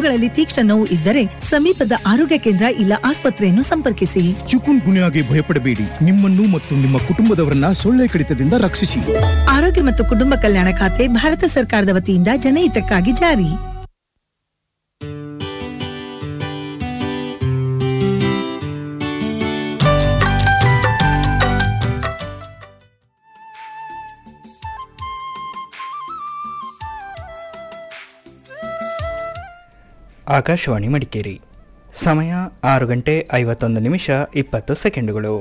ಬೆರಳುಗಳಲ್ಲಿ ತೀಕ್ಷ್ಣ ನೋವು ಇದ್ದರೆ ಸಮೀಪದ ಆರೋಗ್ಯ ಕೇಂದ್ರ ಇಲ್ಲ ಆಸ್ಪತ್ರೆಯನ್ನು ಸಂಪರ್ಕಿಸಿ ಚಿಕುನ್ ಗುನ್ಯಾಗೆ ಭಯಪಡಬೇಡಿ ನಿಮ್ಮನ್ನು ಮತ್ತು ನಿಮ್ಮ ಕುಟುಂಬದವರನ್ನ ಸೊಳ್ಳೆ ಕಡಿತದಿಂದ ರಕ್ಷಿಸಿ ಆರೋಗ್ಯ ಮತ್ತು ಕುಟುಂಬ ಕಲ್ಯಾಣ ಖಾತೆ ಭಾರತ ಸರ್ಕಾರದ ವತಿಯಿಂದ ಜನಹಿತಕ್ಕಾಗಿ ಜಾರಿ ಆಕಾಶವಾಣಿ ಮಡಿಕೇರಿ ಸಮಯ ಆರು ಗಂಟೆ ಐವತ್ತೊಂದು ನಿಮಿಷ ಇಪ್ಪತ್ತು ಸೆಕೆಂಡುಗಳು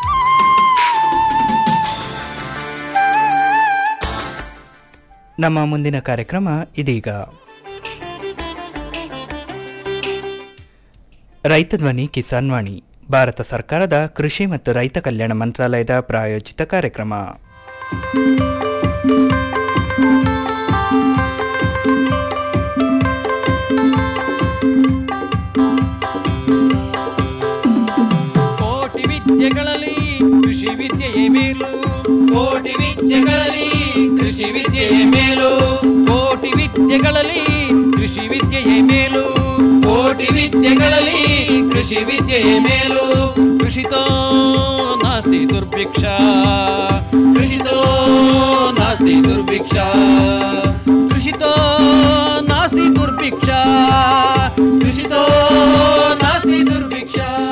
ನಮ್ಮ ಮುಂದಿನ ಕಾರ್ಯಕ್ರಮ ಇದೀಗ ರೈತ ಧ್ವನಿ ಕಿಸಾನ್ ವಾಣಿ ಭಾರತ ಸರ್ಕಾರದ ಕೃಷಿ ಮತ್ತು ರೈತ ಕಲ್ಯಾಣ ಮಂತ್ರಾಲಯದ ಪ್ರಾಯೋಜಿತ ಕಾರ್ಯಕ್ರಮ ಕೋಟಿ ವಿದ್ಯೆಗಳಲ್ಲಿ ಕೃಷಿ ವಿದ್ಯೆಯೇ ಮೇಲು ಕೋಟಿ ವಿದ್ಯೆಗಳಲ್ಲಿ ಕೃಷಿ ವಿದ್ಯೆಯೇ ಮೇಲು ಕೋಟಿ ವಿದ್ಯೆಗಳಲ್ಲಿ ಕೃಷಿ ವಿದ್ಯೆಯೇ ಮೇಲು ಕೋಟಿ ವಿದ್ಯೆಗಳಲ್ಲಿ ಕೃಷಿ ವಿದ್ಯೆಯೇ ಮೇಲು ಕೃಷಿತೋ ನಾಸ್ತಿ ದುರ್ಭಿಕ್ಷ ಕೃಷಿತೋ ನಾಸ್ತಿ ದುರ್ಭಿಕ್ಷ ಕೃಷಿತೋ ನಾಸ್ತಿ ದುರ್ಭಿಕ್ಷ ಕೃಷಿತೋ ನಾಸ್ತಿ ದುರ್ಭಿಕ್ಷ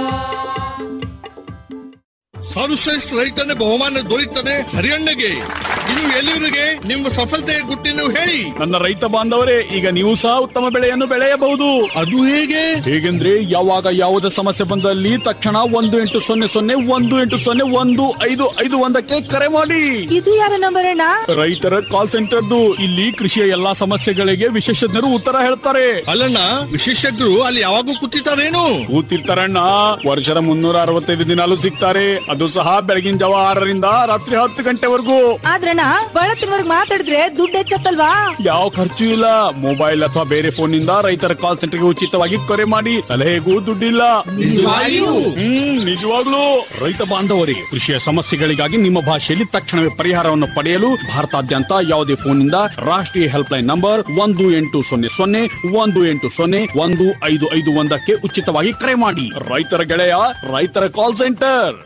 ಸರ್ವಶ್ರೇಷ್ಠ ರೈತನ ಬಹುಮಾನ ದೊರೆಯುತ್ತದೆ ಹರಿಯಣ್ಣಗೆ ಇನ್ನು ಎಲ್ಲಿವರೆಗೆ ನಿಮ್ಮ ಸಫಲತೆಯ ಗುಟ್ಟಿನ ಹೇಳಿ ನನ್ನ ರೈತ ಬಾಂಧವರೇ ಈಗ ನೀವು ಸಹ ಉತ್ತಮ ಬೆಳೆಯನ್ನು ಬೆಳೆಯಬಹುದು ಅದು ಹೇಗೆ ಹೇಗೆಂದ್ರೆ ಯಾವಾಗ ಯಾವುದೇ ಸಮಸ್ಯೆ ಬಂದಲ್ಲಿ ತಕ್ಷಣ ಒಂದು ಎಂಟು ಸೊನ್ನೆ ಸೊನ್ನೆ ಒಂದು ಎಂಟು ಸೊನ್ನೆ ಒಂದು ಐದು ಐದು ಒಂದಕ್ಕೆ ಕರೆ ಮಾಡಿ ಇದು ಯಾರ ನಂಬರ್ ಅಣ್ಣ ರೈತರ ಕಾಲ್ ಸೆಂಟರ್ದು ಇಲ್ಲಿ ಕೃಷಿಯ ಎಲ್ಲಾ ಸಮಸ್ಯೆಗಳಿಗೆ ವಿಶೇಷಜ್ಞರು ಉತ್ತರ ಹೇಳ್ತಾರೆ ಅಲ್ಲಣ್ಣ ವಿಶೇಷಜ್ಞರು ಅಲ್ಲಿ ಯಾವಾಗೂ ಕೂತಿರ್ತಾರೇನು ಕೂತಿರ್ತಾರಣ್ಣ ವರ್ಷದ ಮುನ್ನೂರ ಅರವತ್ತೈದು ದಿನಾಲು ಸಿಗ್ತಾರೆ ಅದು ಸಹ ಬೆಳಗಿನ ಜಾವ ಆರರಿಂದ ರಾತ್ರಿ ಹತ್ತು ಗಂಟೆವರೆಗೂ ಆದ್ರಣ್ಣ ಬಹಳ ತಿನ್ವರ್ಗ್ ಮಾತಾಡಿದ್ರೆ ದುಡ್ಡು ಹೆಚ್ಚತ್ತಲ್ವಾ ಯಾವ ಖರ್ಚು ಇಲ್ಲ ಮೊಬೈಲ್ ಅಥವಾ ಬೇರೆ ಫೋನ್ ನಿಂದ ರೈತರ ಕಾಲ್ ಸೆಂಟರ್ಗೆ ಉಚಿತವಾಗಿ ಕರೆ ಮಾಡಿ ಸಲಹೆಗೂ ದುಡ್ಡಿಲ್ಲ ನಿಜವಾಗಿಯೂ? ಹ್ಮ್ ನಿಜವಾಗ್ಲೂ ರೈತ ಬಾಂಧವರಿಗೆ ಕೃಷಿಯ ಸಮಸ್ಯೆಗಳಿಗಾಗಿ ನಿಮ್ಮ ಭಾಷೆಯಲ್ಲಿ ತಕ್ಷಣವೇ ಪರಿಹಾರವನ್ನು ಪಡೆಯಲು ಭಾರತಾದ್ಯಂತ ಯಾವುದೇ ಫೋನ್ ನಿಂದ ರಾಷ್ಟ್ರೀಯ ಹೆಲ್ಪ್ ಲೈನ್ ನಂಬರ್ ಒಂದು ಎಂಟು ಸೊನ್ನೆ ಸೊನ್ನೆ ಒಂದು ಎಂಟು ಸೊನ್ನೆ ಒಂದು ಐದು ಐದು ಒಂದಕ್ಕೆ ಉಚಿತವಾಗಿ ಕರೆ ಮಾಡಿ ರೈತರ ಗೆಳೆಯ ರೈತರ ಕಾಲ್ ಸೆಂಟರ್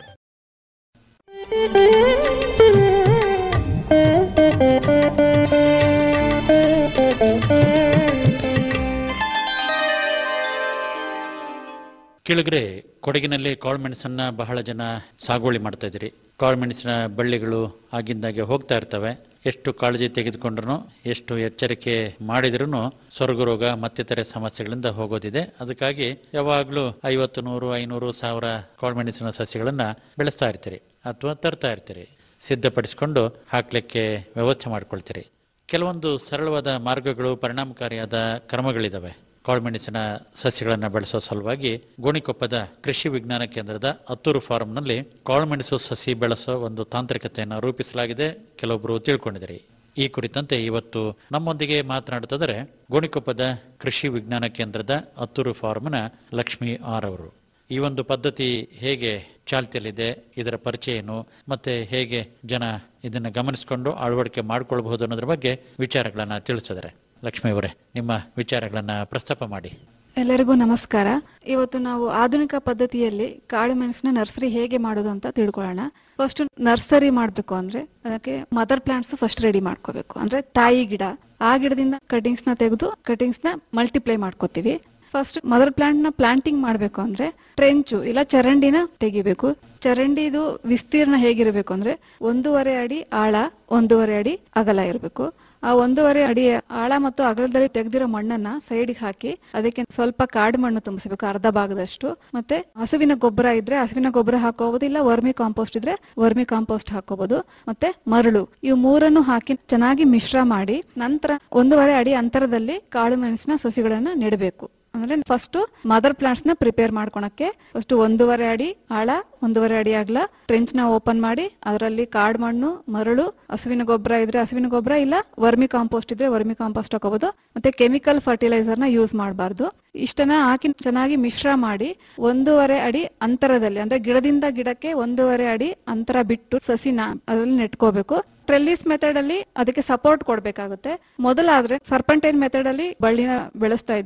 ಕೆಳಗರೆ ಕೊಡಗಿನಲ್ಲಿ ಕಾಳುಮೆಣಸನ್ನ ಬಹಳ ಜನ ಸಾಗುವಳಿ ಮಾಡ್ತಾ ಇದ್ದೀರಿ ಕಾಳುಮೆಣಸಿನ ಬಳ್ಳಿಗಳು ಆಗಿಂದಾಗೆ ಹೋಗ್ತಾ ಇರ್ತವೆ ಎಷ್ಟು ಕಾಳಜಿ ತೆಗೆದುಕೊಂಡ್ರು ಎಷ್ಟು ಎಚ್ಚರಿಕೆ ಮಾಡಿದ್ರೂ ಸ್ವರ್ಗ ರೋಗ ಮತ್ತಿತರೆ ಸಮಸ್ಯೆಗಳಿಂದ ಹೋಗೋದಿದೆ ಅದಕ್ಕಾಗಿ ಯಾವಾಗಲೂ ಐವತ್ತು ನೂರು ಐನೂರು ಸಾವಿರ ಕಾಳುಮೆಣಸಿನ ಸಸ್ಯಗಳನ್ನ ಬೆಳೆಸ್ತಾ ಇರ್ತೀರಿ ಅಥವಾ ತರ್ತಾ ಇರ್ತೀರಿ ಸಿದ್ಧಪಡಿಸಿಕೊಂಡು ಹಾಕ್ಲಿಕ್ಕೆ ವ್ಯವಸ್ಥೆ ಮಾಡ್ಕೊಳ್ತೀರಿ ಕೆಲವೊಂದು ಸರಳವಾದ ಮಾರ್ಗಗಳು ಪರಿಣಾಮಕಾರಿಯಾದ ಕ್ರಮಗಳಿದಾವೆ ಕಾಳುಮೆಣಸಿನ ಸಸ್ಯಗಳನ್ನು ಬೆಳೆಸೋ ಸಲುವಾಗಿ ಗೋಣಿಕೊಪ್ಪದ ಕೃಷಿ ವಿಜ್ಞಾನ ಕೇಂದ್ರದ ಹತ್ತೂರು ಫಾರಂನಲ್ಲಿ ಕಾಳುಮೆಣಸು ಸಸಿ ಬೆಳೆಸೋ ಒಂದು ತಾಂತ್ರಿಕತೆಯನ್ನು ರೂಪಿಸಲಾಗಿದೆ ಕೆಲವೊಬ್ಬರು ತಿಳ್ಕೊಂಡಿದ್ದಾರೆ ಈ ಕುರಿತಂತೆ ಇವತ್ತು ನಮ್ಮೊಂದಿಗೆ ಮಾತನಾಡುತ್ತಿದ್ದಾರೆ ಗೋಣಿಕೊಪ್ಪದ ಕೃಷಿ ವಿಜ್ಞಾನ ಕೇಂದ್ರದ ಹತ್ತೂರು ಫಾರ್ಮ್ನ ಲಕ್ಷ್ಮಿ ಆರ್ ಅವರು ಈ ಒಂದು ಪದ್ಧತಿ ಹೇಗೆ ಚಾಲ್ತಿಯಲ್ಲಿದೆ ಇದರ ಪರಿಚಯ ಏನು ಮತ್ತೆ ಹೇಗೆ ಜನ ಇದನ್ನ ಗಮನಿಸಿಕೊಂಡು ಅಳವಡಿಕೆ ಮಾಡಿಕೊಳ್ಬಹುದು ಅನ್ನೋದ್ರ ಬಗ್ಗೆ ವಿಚಾರಗಳನ್ನ ತಿಳಿಸಿದರೆ ಲಕ್ಷ್ಮಿ ಅವರೇ ನಿಮ್ಮ ವಿಚಾರಗಳನ್ನ ಪ್ರಸ್ತಾಪ ಮಾಡಿ ಎಲ್ಲರಿಗೂ ನಮಸ್ಕಾರ ಇವತ್ತು ನಾವು ಆಧುನಿಕ ಪದ್ಧತಿಯಲ್ಲಿ ಕಾಳು ಮೆಣಸಿನ ನರ್ಸರಿ ಹೇಗೆ ಮಾಡೋದು ಅಂತ ತಿಳ್ಕೊಳ್ಳೋಣ ಫಸ್ಟ್ ನರ್ಸರಿ ಮಾಡಬೇಕು ಅಂದ್ರೆ ಅದಕ್ಕೆ ಮದರ್ ಪ್ಲಾಂಟ್ಸ್ ಫಸ್ಟ್ ರೆಡಿ ಮಾಡ್ಕೋಬೇಕು ಅಂದ್ರೆ ತಾಯಿ ಗಿಡ ಆ ಗಿಡದಿಂದ ಕಟಿಂಗ್ಸ್ ನ ತೆಗೆದು ಕಟಿಂಗ್ಸ್ ನ ಮಲ್ಟಿಪ್ಲೈ ಮಾಡ್ಕೋತೀವಿ ಫಸ್ಟ್ ಮದರ್ ಪ್ಲಾಂಟ್ ನ ಪ್ಲಾಂಟಿಂಗ್ ಮಾಡಬೇಕು ಅಂದ್ರೆ ಟ್ರೆಂಚು ಇಲ್ಲ ಚರಂಡಿನ ತೆಗಿಬೇಕು ಚರಂಡಿದು ವಿಸ್ತೀರ್ಣ ಹೇಗಿರಬೇಕು ಅಂದ್ರೆ ಒಂದೂವರೆ ಅಡಿ ಆಳ ಒಂದೂವರೆ ಅಡಿ ಅಗಲ ಇರಬೇಕು ಆ ಒಂದೂವರೆ ಅಡಿ ಆಳ ಮತ್ತು ಅಗಲದಲ್ಲಿ ತೆಗೆದಿರೋ ಮಣ್ಣನ್ನ ಸೈಡ್ಗೆ ಹಾಕಿ ಅದಕ್ಕೆ ಸ್ವಲ್ಪ ಕಾಡು ಮಣ್ಣು ತುಂಬಿಸಬೇಕು ಅರ್ಧ ಭಾಗದಷ್ಟು ಮತ್ತೆ ಹಸುವಿನ ಗೊಬ್ಬರ ಇದ್ರೆ ಹಸುವಿನ ಗೊಬ್ಬರ ಹಾಕೋಬಹುದು ಇಲ್ಲ ವರ್ಮಿ ಕಾಂಪೋಸ್ಟ್ ಇದ್ರೆ ವರ್ಮಿ ಕಾಂಪೋಸ್ಟ್ ಹಾಕೋಬಹುದು ಮತ್ತೆ ಮರಳು ಇವು ಮೂರನ್ನು ಹಾಕಿ ಚೆನ್ನಾಗಿ ಮಿಶ್ರ ಮಾಡಿ ನಂತರ ಒಂದೂವರೆ ಅಡಿ ಅಂತರದಲ್ಲಿ ಕಾಳು ಮೆಣಸಿನ ಸಸಿಗಳನ್ನ ನೆಡಬೇಕು ಅಂದ್ರೆ ಫಸ್ಟ್ ಮದರ್ ಪ್ಲಾಂಟ್ಸ್ ನ ಪ್ರಿಪೇರ್ ಮಾಡ್ಕೊಳಕ್ಕೆ ಫಸ್ಟ್ ಒಂದೂವರೆ ಅಡಿ ಆಳ ಒಂದೂವರೆ ಅಡಿ ಅಗಲ ಟ್ರೆಂಚ್ ನ ಓಪನ್ ಮಾಡಿ ಅದರಲ್ಲಿ ಕಾಡ್ ಮಣ್ಣು ಮರಳು ಹಸುವಿನ ಗೊಬ್ಬರ ಇದ್ರೆ ಹಸುವಿನ ಗೊಬ್ಬರ ಇಲ್ಲ ವರ್ಮಿ ಕಾಂಪೋಸ್ಟ್ ಇದ್ರೆ ವರ್ಮಿ ಕಾಂಪೋಸ್ಟ್ ಹಾಕೋಬಹುದು ಮತ್ತೆ ಕೆಮಿಕಲ್ ಫರ್ಟಿಲೈಸರ್ ನ ಯೂಸ್ ಮಾಡಬಾರ್ದು ಇಷ್ಟನ್ನ ಹಾಕಿ ಚೆನ್ನಾಗಿ ಮಿಶ್ರ ಮಾಡಿ ಒಂದೂವರೆ ಅಡಿ ಅಂತರದಲ್ಲಿ ಅಂದ್ರೆ ಗಿಡದಿಂದ ಗಿಡಕ್ಕೆ ಒಂದೂವರೆ ಅಡಿ ಅಂತರ ಬಿಟ್ಟು ಸಸಿನ ಅದರಲ್ಲಿ ನೆಟ್ಕೋಬೇಕು ಟ್ರೆಲ್ಲಿಸ್ ಮೆಥಡ್ ಅಲ್ಲಿ ಅದಕ್ಕೆ ಸಪೋರ್ಟ್ ಕೊಡ್ಬೇಕಾಗುತ್ತೆ ಮೊದಲಾದ್ರೆ ಸರ್ಪಂಟೈನ್ ಮೆಥಡ್ ಅಲ್ಲಿ ಬಳ್ಳಿನ ಬೆಳೆಸ್ತಾ ಇದ್ವಿ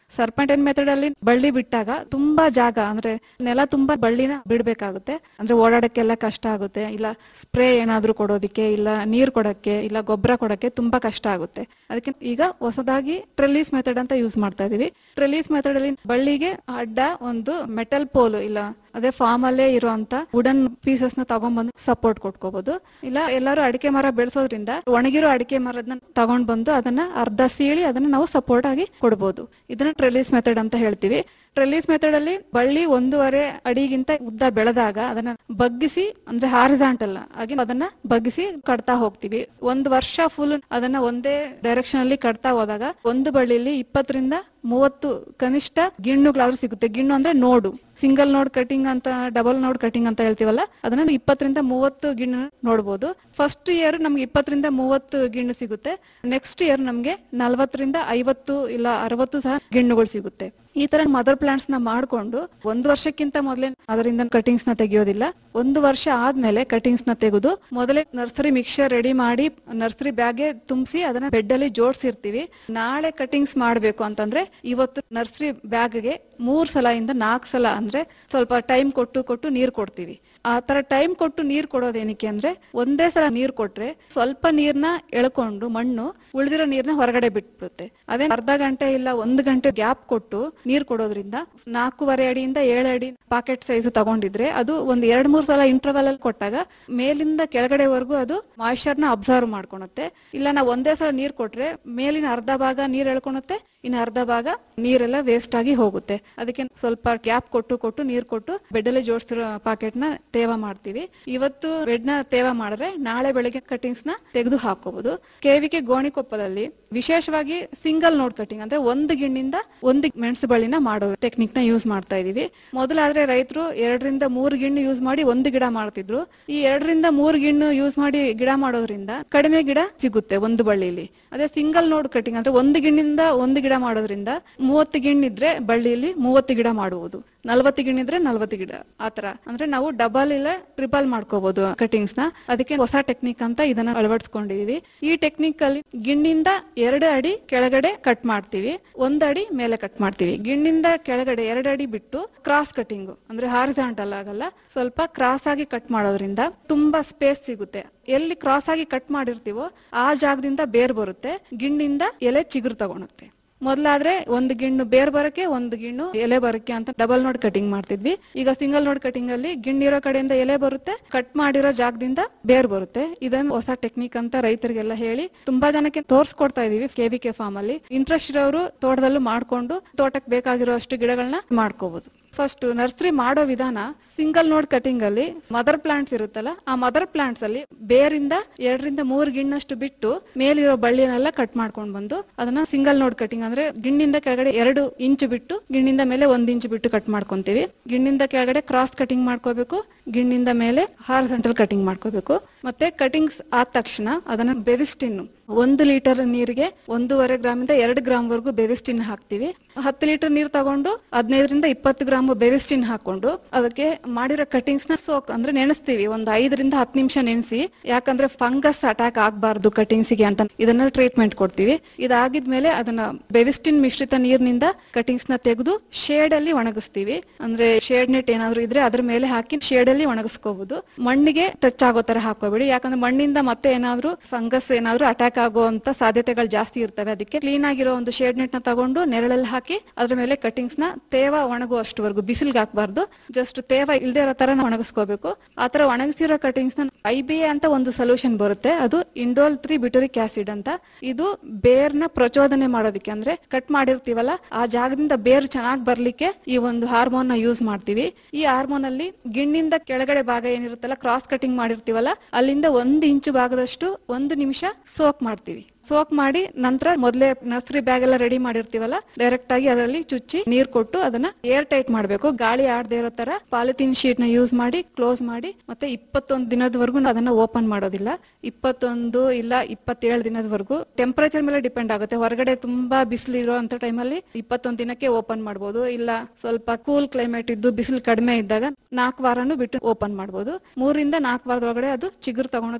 ಸರ್ಪಂಟೈನ್ ಮೆಥಡ್ ಅಲ್ಲಿ ಬಳ್ಳಿ ಬಿಟ್ಟಾಗ ತುಂಬಾ ಜಾಗ ಅಂದ್ರೆ ನೆಲ ತುಂಬಾ ಬಳ್ಳಿನ ಬಿಡ್ಬೇಕಾಗುತ್ತೆ ಅಂದ್ರೆ ಓಡಾಡಕ್ಕೆಲ್ಲ ಕಷ್ಟ ಆಗುತ್ತೆ ಇಲ್ಲ ಸ್ಪ್ರೇ ಏನಾದ್ರೂ ಕೊಡೋದಿಕ್ಕೆ ಇಲ್ಲ ನೀರ್ ಕೊಡಕ್ಕೆ ಇಲ್ಲ ಗೊಬ್ಬರ ಕೊಡಕ್ಕೆ ತುಂಬಾ ಕಷ್ಟ ಆಗುತ್ತೆ ಅದಕ್ಕೆ ಈಗ ಹೊಸದಾಗಿ ಟ್ರೆಲೀಸ್ ಮೆಥಡ್ ಅಂತ ಯೂಸ್ ಮಾಡ್ತಾ ಇದೀವಿ ಟ್ರೆಲೀಸ್ ಮೆಥಡ್ ಅಲ್ಲಿ ಬಳ್ಳಿಗೆ ಅಡ್ಡ ಒಂದು ಮೆಟಲ್ ಪೋಲು ಇಲ್ಲ ಅದೇ ಫಾರ್ಮ್ ಅಲ್ಲೇ ಇರುವಂತ ವುಡನ್ ಪೀಸಸ್ ನ ತಗೊಂಡ್ಬಂದು ಸಪೋರ್ಟ್ ಕೊಟ್ಕೋಬಹುದು ಇಲ್ಲ ಎಲ್ಲರೂ ಅಡಿಕೆ ಮರ ಬೆಳೆಸೋದ್ರಿಂದ ಒಣಗಿರೋ ಅಡಿಕೆ ಮರದನ್ನ ತಗೊಂಡ್ ಬಂದು ಅದನ್ನ ಅರ್ಧ ಸೀಳಿ ಅದನ್ನ ನಾವು ಸಪೋರ್ಟ್ ಆಗಿ ಕೊಡ್ಬೋದು ಇದನ್ನ ಟ್ರೆಲೀಸ್ ಮೆಥಡ್ ಅಂತ ಹೇಳ್ತೀವಿ ಟ್ರೆಲೀಸ್ ಮೆಥಡ್ ಅಲ್ಲಿ ಬಳ್ಳಿ ಒಂದೂವರೆ ಅಡಿಗಿಂತ ಉದ್ದ ಬೆಳೆದಾಗ ಅದನ್ನ ಬಗ್ಗಿಸಿ ಅಂದ್ರೆ ಹಾರಿದಾಂಟಲ್ಲ ಹಾಗೆ ಅದನ್ನ ಬಗ್ಗಿಸಿ ಕಟ್ತಾ ಹೋಗ್ತೀವಿ ಒಂದು ವರ್ಷ ಫುಲ್ ಅದನ್ನ ಒಂದೇ ಡೈರೆಕ್ಷನ್ ಅಲ್ಲಿ ಕಟ್ತಾ ಹೋದಾಗ ಒಂದು ಬಳ್ಳಿಲಿ ಇಪ್ಪತ್ತರಿಂದ ಮೂವತ್ತು ಕನಿಷ್ಠ ಗಿಣ್ಣುಗಳಾದ್ರೂ ಸಿಗುತ್ತೆ ಗಿಣ್ಣು ಅಂದ್ರೆ ನೋಡು ಸಿಂಗಲ್ ನೋಡ್ ಕಟಿಂಗ್ ಅಂತ ಡಬಲ್ ನೋಡ್ ಕಟಿಂಗ್ ಅಂತ ಹೇಳ್ತೀವಲ್ಲ ಅದನ್ನ ಇಪ್ಪತ್ತರಿಂದ ಮೂವತ್ತು ಗಿಣ್ಣು ನೋಡ್ಬೋದು ಫಸ್ಟ್ ಇಯರ್ ನಮ್ಗೆ ಇಪ್ಪತ್ತರಿಂದ ಮೂವತ್ತು ಗಿಣ್ಣು ಸಿಗುತ್ತೆ ನೆಕ್ಸ್ಟ್ ಇಯರ್ ನಮ್ಗೆ ನಲ್ವತ್ತರಿಂದ ಐವತ್ತು ಇಲ್ಲ ಅರವತ್ತು ಸಹ ಗಿಣ್ಣುಗಳು ಸಿಗುತ್ತೆ ಈ ತರ ಮದರ್ ಪ್ಲಾಂಟ್ಸ್ ನ ಮಾಡ್ಕೊಂಡು ಒಂದು ವರ್ಷಕ್ಕಿಂತ ಮೊದಲೇ ಅದರಿಂದ ಕಟಿಂಗ್ಸ್ ನ ತೆಗೆಯೋದಿಲ್ಲ ಒಂದು ವರ್ಷ ಆದ್ಮೇಲೆ ಕಟಿಂಗ್ಸ್ ನ ತೆಗೆದು ಮೊದಲೇ ನರ್ಸರಿ ಮಿಕ್ಸರ್ ರೆಡಿ ಮಾಡಿ ನರ್ಸರಿ ಬ್ಯಾಗ್ಗೆ ತುಂಬಿಸಿ ಅದನ್ನ ಬೆಡ್ ಅಲ್ಲಿ ಜೋಡಿಸಿರ್ತೀವಿ ನಾಳೆ ಕಟಿಂಗ್ಸ್ ಮಾಡ್ಬೇಕು ಅಂತಂದ್ರೆ ಇವತ್ತು ನರ್ಸರಿ ಬ್ಯಾಗ್ಗೆ ಮೂರ್ ಸಲ ಇಂದ ನಾಲ್ಕು ಸಲ ಅಂದ್ರೆ ಸ್ವಲ್ಪ ಟೈಮ್ ಕೊಟ್ಟು ಕೊಟ್ಟು ನೀರ್ ಕೊಡ್ತೀವಿ ಆ ತರ ಟೈಮ್ ಕೊಟ್ಟು ನೀರ್ ಕೊಡೋದೇನಕ್ಕೆ ಅಂದ್ರೆ ಒಂದೇ ಸಲ ನೀರ್ ಕೊಟ್ರೆ ಸ್ವಲ್ಪ ನೀರ್ನ ಎಳ್ಕೊಂಡು ಮಣ್ಣು ಉಳಿದಿರೋ ನೀರ್ನ ಹೊರಗಡೆ ಬಿಟ್ಬಿಡುತ್ತೆ ಅದೇ ಅರ್ಧ ಗಂಟೆ ಇಲ್ಲ ಒಂದು ಗಂಟೆ ಗ್ಯಾಪ್ ಕೊಟ್ಟು ನೀರ್ ಕೊಡೋದ್ರಿಂದ ನಾಲ್ಕೂವರೆ ಅಡಿಯಿಂದ ಏಳು ಅಡಿ ಪಾಕೆಟ್ ಸೈಜ್ ತಗೊಂಡಿದ್ರೆ ಅದು ಒಂದ್ ಎರಡ್ ಮೂರ್ ಸಲ ಇಂಟರ್ವಲ್ ಅಲ್ಲಿ ಕೊಟ್ಟಾಗ ಮೇಲಿಂದ ಕೆಳಗಡೆವರೆಗೂ ಅದು ಮಾಯಿಶ್ಚರ್ ನ ಅಬ್ಸರ್ವ್ ಮಾಡ್ಕೊಳುತ್ತೆ ಇಲ್ಲ ನಾವು ಒಂದೇ ಸಲ ನೀರ್ ಕೊಟ್ರೆ ಮೇಲಿನ ಅರ್ಧ ಭಾಗ ನೀರ್ ಎಳ್ಕೊಳುತ್ತೆ ಇನ್ನು ಅರ್ಧ ಭಾಗ ನೀರೆಲ್ಲ ವೇಸ್ಟ್ ಆಗಿ ಹೋಗುತ್ತೆ ಅದಕ್ಕೆ ಸ್ವಲ್ಪ ಗ್ಯಾಪ್ ಕೊಟ್ಟು ಕೊಟ್ಟು ನೀರ್ ಕೊಟ್ಟು ಬೆಡ್ ಅಲ್ಲಿ ಜೋಡಿಸಿರೋ ಪಾಕೆಟ್ ನ ತೇವ ಮಾಡ್ತೀವಿ ಇವತ್ತು ಬೆಡ್ ನ ತೇವ ಮಾಡಿದ್ರೆ ನಾಳೆ ಬೆಳಗ್ಗೆ ಕಟಿಂಗ್ಸ್ ನ ತೆಗೆದು ಹಾಕೋಬಹುದು ಕೆವಿಕೆ ಗೋಣಿಕೊಪ್ಪದಲ್ಲಿ ವಿಶೇಷವಾಗಿ ಸಿಂಗಲ್ ನೋಡ್ ಕಟಿಂಗ್ ಅಂದ್ರೆ ಒಂದು ಗಿಣ್ಣಿಂದ ಒಂದು ಮೆಣಸು ಬಳ್ಳಿನ ಮಾಡೋ ಟೆಕ್ನಿಕ್ ನ ಯೂಸ್ ಮಾಡ್ತಾ ಇದೀವಿ ಮೊದಲಾದ್ರೆ ರೈತರು ಎರಡರಿಂದ ಮೂರು ಗಿಣ್ಣು ಯೂಸ್ ಮಾಡಿ ಒಂದು ಗಿಡ ಮಾಡ್ತಿದ್ರು ಈ ಎರಡರಿಂದ ಮೂರು ಗಿಣ್ಣು ಯೂಸ್ ಮಾಡಿ ಗಿಡ ಮಾಡೋದ್ರಿಂದ ಕಡಿಮೆ ಗಿಡ ಸಿಗುತ್ತೆ ಒಂದು ಬಳ್ಳಿಲಿ ಅದೇ ಸಿಂಗಲ್ ನೋಡ್ ಕಟಿಂಗ್ ಅಂದ್ರೆ ಒಂದು ಗಿಣ್ಣಿಂದ ಒಂದು ಗಿಡ ಮಾಡೋದ್ರಿಂದ ಮೂವತ್ತು ಗಿಣ್ಣಿದ್ರೆ ಬಳ್ಳಿಯಲ್ಲಿ ಮೂವತ್ತು ಗಿಡ ಮಾಡುವುದು ನಲ್ವತ್ತು ಗಿಣ್ಣಿದ್ರೆ ನಲ್ವತ್ತು ಗಿಡ ಆತರ ಅಂದ್ರೆ ನಾವು ಡಬಲ್ ಇಲ್ಲ ಟ್ರಿಪಲ್ ಮಾಡ್ಕೋಬಹುದು ಕಟಿಂಗ್ಸ್ ನ ಅದಕ್ಕೆ ಹೊಸ ಟೆಕ್ನಿಕ್ ಅಂತ ಇದನ್ನ ಅಳವಡಿಸ್ಕೊಂಡಿದೀವಿ ಈ ಟೆಕ್ನಿಕ್ ಅಲ್ಲಿ ಗಿಣ್ಣಿಂದ ಎರಡು ಅಡಿ ಕೆಳಗಡೆ ಕಟ್ ಮಾಡ್ತೀವಿ ಒಂದ್ ಅಡಿ ಮೇಲೆ ಕಟ್ ಮಾಡ್ತೀವಿ ಗಿಣ್ಣಿಂದ ಕೆಳಗಡೆ ಎರಡು ಅಡಿ ಬಿಟ್ಟು ಕ್ರಾಸ್ ಕಟಿಂಗ್ ಅಂದ್ರೆ ಹಾರಿಜಾಂಟಲ್ ಆಗಲ್ಲ ಸ್ವಲ್ಪ ಕ್ರಾಸ್ ಆಗಿ ಕಟ್ ಮಾಡೋದ್ರಿಂದ ತುಂಬಾ ಸ್ಪೇಸ್ ಸಿಗುತ್ತೆ ಎಲ್ಲಿ ಕ್ರಾಸ್ ಆಗಿ ಕಟ್ ಮಾಡಿರ್ತೀವೋ ಆ ಜಾಗದಿಂದ ಬೇರ್ ಬರುತ್ತೆ ಗಿಣ್ಣಿಂದ ಎಲೆ ಚಿಗುರು ತಗೊಳುತ್ತೆ ಮೊದ್ಲಾದ್ರೆ ಒಂದು ಗಿಣ್ಣು ಬೇರ್ ಬರಕ್ಕೆ ಒಂದು ಗಿಣ್ಣು ಎಲೆ ಬರಕ್ಕೆ ಅಂತ ಡಬಲ್ ನೋಡ್ ಕಟಿಂಗ್ ಮಾಡ್ತಿದ್ವಿ ಈಗ ಸಿಂಗಲ್ ನೋಡ್ ಕಟಿಂಗ್ ಅಲ್ಲಿ ಗಿಣ್ಣಿರೋ ಕಡೆಯಿಂದ ಎಲೆ ಬರುತ್ತೆ ಕಟ್ ಮಾಡಿರೋ ಜಾಗದಿಂದ ಬೇರ್ ಬರುತ್ತೆ ಇದನ್ನ ಹೊಸ ಟೆಕ್ನಿಕ್ ಅಂತ ರೈತರಿಗೆಲ್ಲ ಹೇಳಿ ತುಂಬಾ ಜನಕ್ಕೆ ತೋರ್ಸ್ಕೊಡ್ತಾ ಇದೀವಿ ಕೆವಿಕೆ ಫಾರ್ಮ್ ಅಲ್ಲಿ ಇಂಟ್ರೆಸ್ಟ್ ಇರೋರು ತೋಟದಲ್ಲೂ ಮಾಡ್ಕೊಂಡು ತೋಟಕ್ಕೆ ಬೇಕಾಗಿರೋ ಅಷ್ಟು ಗಿಡಗಳನ್ನ ಮಾಡ್ಕೋಬಹುದು ಫಸ್ಟ್ ನರ್ಸರಿ ಮಾಡೋ ವಿಧಾನ ಸಿಂಗಲ್ ನೋಡ್ ಕಟಿಂಗ್ ಅಲ್ಲಿ ಮದರ್ ಪ್ಲಾಂಟ್ಸ್ ಇರುತ್ತಲ್ಲ ಆ ಮದರ್ ಪ್ಲಾಂಟ್ಸ್ ಅಲ್ಲಿ ಬೇರಿಂದ ಎರಡರಿಂದ ಮೂರು ಗಿಣ್ಣಷ್ಟು ಬಿಟ್ಟು ಮೇಲಿರೋ ಬಳ್ಳಿಯನ್ನೆಲ್ಲ ಕಟ್ ಮಾಡ್ಕೊಂಡ್ ಬಂದು ಅದನ್ನ ಸಿಂಗಲ್ ನೋಡ್ ಕಟಿಂಗ್ ಅಂದ್ರೆ ಗಿಣ್ಣಿಂದ ಕೆಳಗಡೆ ಎರಡು ಇಂಚು ಬಿಟ್ಟು ಗಿಣ್ಣಿಂದ ಮೇಲೆ ಒಂದ್ ಇಂಚು ಬಿಟ್ಟು ಕಟ್ ಮಾಡ್ಕೊಂತೀವಿ ಗಿಣ್ಣಿಂದ ಕೆಳಗಡೆ ಕ್ರಾಸ್ ಕಟಿಂಗ್ ಮಾಡ್ಕೋಬೇಕು ಗಿಣ್ಣಿಂದ ಮೇಲೆ ಹಾರಿಸೆಂಟಲ್ ಕಟಿಂಗ್ ಮಾಡ್ಕೋಬೇಕು ಮತ್ತೆ ಕಟಿಂಗ್ಸ್ ಆದ ತಕ್ಷಣ ಅದನ್ನ ಬೆವಿಸ್ಟಿನ್ ಒಂದು ಲೀಟರ್ ನೀರಿಗೆ ಒಂದೂವರೆ ಗ್ರಾಮ್ ಇಂದ ಎರಡು ಗ್ರಾಮ್ ವರೆಗೂ ಬೆವಿಸ್ಟಿನ್ ಹಾಕ್ತಿವಿ ಹತ್ತು ಲೀಟರ್ ನೀರ್ ತಗೊಂಡು ಹದಿನೈದರಿಂದ ಇಪ್ಪತ್ತು ಗ್ರಾಮ್ ಬೆವಿಸ್ಟಿನ್ ಹಾಕೊಂಡು ಅದಕ್ಕೆ ಮಾಡಿರೋ ಕಟಿಂಗ್ಸ್ ನ ಸೋಕ್ ಅಂದ್ರೆ ನೆನೆಸ್ತೀವಿ ಒಂದು ಐದರಿಂದ ಹತ್ತು ನಿಮಿಷ ನೆನೆಸಿ ಯಾಕಂದ್ರೆ ಫಂಗಸ್ ಅಟ್ಯಾಕ್ ಆಗ್ಬಾರ್ದು ಕಟಿಂಗ್ಸ್ ಗೆ ಅಂತ ಇದನ್ನ ಟ್ರೀಟ್ಮೆಂಟ್ ಕೊಡ್ತೀವಿ ಇದಾಗಿದ್ಮೇಲೆ ಅದನ್ನ ಬೆವಿಸ್ಟಿನ್ ಮಿಶ್ರಿತ ನೀರಿನಿಂದ ಕಟಿಂಗ್ಸ್ ನ ತೆಗೆದು ಶೇಡ್ ಅಲ್ಲಿ ಒಣಗಿಸ್ತೀವಿ ಅಂದ್ರೆ ಶೇಡ್ ನೆಟ್ ಏನಾದ್ರು ಇದ್ರೆ ಅದ್ರ ಮೇಲೆ ಹಾಕಿ ಶೇಡ್ ಅಲ್ಲಿ ಒಣಗಿಸ್ಕೋಬಹುದು ಮಣ್ಣಿಗೆ ಟಚ್ ಆಗೋ ತರ ಹಾಕೋಬೇಡಿ ಯಾಕಂದ್ರೆ ಮಣ್ಣಿಂದ ಮತ್ತೆ ಏನಾದ್ರು ಫಂಗಸ್ ಏನಾದ್ರು ಅಟ್ಯಾಕ್ ಆಗುವಂತ ಸಾಧ್ಯತೆಗಳು ಜಾಸ್ತಿ ಇರ್ತವೆ ಅದಕ್ಕೆ ಕ್ಲೀನ್ ಆಗಿರೋ ಒಂದು ಶೇಡ್ ನೆಟ್ ನ ತಗೊಂಡು ನೆರಳಲ್ಲಿ ಹಾಕಿ ಅದ್ರ ಮೇಲೆ ಕಟಿಂಗ್ಸ್ ನ ತೇವ ಒಣಗುವಷ್ಟುವರೆಗೂ ಬಿಸಿಲ್ಗೆ ಹಾಕಬಾರ್ದು ಜಸ್ಟ್ ತೇವ ಇಲ್ದೇ ಇರೋ ತರ ನಾವು ಒಣಗಿಸ್ಕೋಬೇಕು ಆತರ ಒಣಗಿಸಿರೋ ಕಟಿಂಗ್ಸ್ ನ ಐ ಬಿ ಎ ಅಂತ ಒಂದು ಸೊಲ್ಯೂಷನ್ ಬರುತ್ತೆ ಅದು ಇಂಡೋಲ್ ತ್ರೀ ಬಿಟರಿಕ್ ಆಸಿಡ್ ಅಂತ ಇದು ಬೇರ್ನ ಪ್ರಚೋದನೆ ಮಾಡೋದಕ್ಕೆ ಅಂದ್ರೆ ಕಟ್ ಮಾಡಿರ್ತೀವಲ್ಲ ಆ ಜಾಗದಿಂದ ಬೇರ್ ಚೆನ್ನಾಗಿ ಬರ್ಲಿಕ್ಕೆ ಈ ಒಂದು ಹಾರ್ಮೋನ್ ನ ಯೂಸ್ ಮಾಡ್ತೀವಿ ಈ ಹಾರ್ಮೋನ್ ಅಲ್ಲಿ ಗಿಣ್ಣಿಂದ ಕೆಳಗಡೆ ಭಾಗ ಏನಿರುತ್ತಲ್ಲ ಕ್ರಾಸ್ ಕಟಿಂಗ್ ಮಾಡಿರ್ತೀವಲ್ಲ ಅಲ್ಲಿಂದ ಒಂದು ಇಂಚು ಭಾಗದಷ್ಟು ಒಂದು ನಿಮಿಷ ಸೋಕ್ ಮಾಡ್ತೀವಿ ಸೋಕ್ ಮಾಡಿ ನಂತರ ಮೊದಲೇ ನರ್ಸರಿ ಬ್ಯಾಗ್ ಎಲ್ಲ ರೆಡಿ ಮಾಡಿರ್ತೀವಲ್ಲ ಡೈರೆಕ್ಟ್ ಆಗಿ ಅದರಲ್ಲಿ ಚುಚ್ಚಿ ನೀರ್ ಕೊಟ್ಟು ಅದನ್ನ ಏರ್ ಟೈಟ್ ಮಾಡಬೇಕು ಗಾಳಿ ಆಡದೇ ಇರೋ ತರ ಪಾಲಿಥಿನ್ ಶೀಟ್ ನ ಯೂಸ್ ಮಾಡಿ ಕ್ಲೋಸ್ ಮಾಡಿ ಮತ್ತೆ ಇಪ್ಪತ್ತೊಂದು ದಿನದವರೆಗೂ ಅದನ್ನ ಓಪನ್ ಮಾಡೋದಿಲ್ಲ ಇಪ್ಪತ್ತೊಂದು ಇಲ್ಲ ಇಪ್ಪತ್ತೇಳು ದಿನದವರೆಗೂ ಟೆಂಪರೇಚರ್ ಮೇಲೆ ಡಿಪೆಂಡ್ ಆಗುತ್ತೆ ಹೊರಗಡೆ ತುಂಬಾ ಬಿಸಿಲು ಇರೋ ಅಂತ ಟೈಮಲ್ಲಿ ಇಪ್ಪತ್ತೊಂದು ದಿನಕ್ಕೆ ಓಪನ್ ಮಾಡಬಹುದು ಇಲ್ಲ ಸ್ವಲ್ಪ ಕೂಲ್ ಕ್ಲೈಮೇಟ್ ಇದ್ದು ಬಿಸಿಲು ಕಡಿಮೆ ಇದ್ದಾಗ ನಾಲ್ಕು ವಾರನು ಬಿಟ್ಟು ಓಪನ್ ಮಾಡಬಹುದು ಮೂರಿಂದ ನಾಲ್ಕು ವಾರದೊಳಗಡೆ ಅದು ಚಿಗುರು ತಗೊಳುತ್ತೆ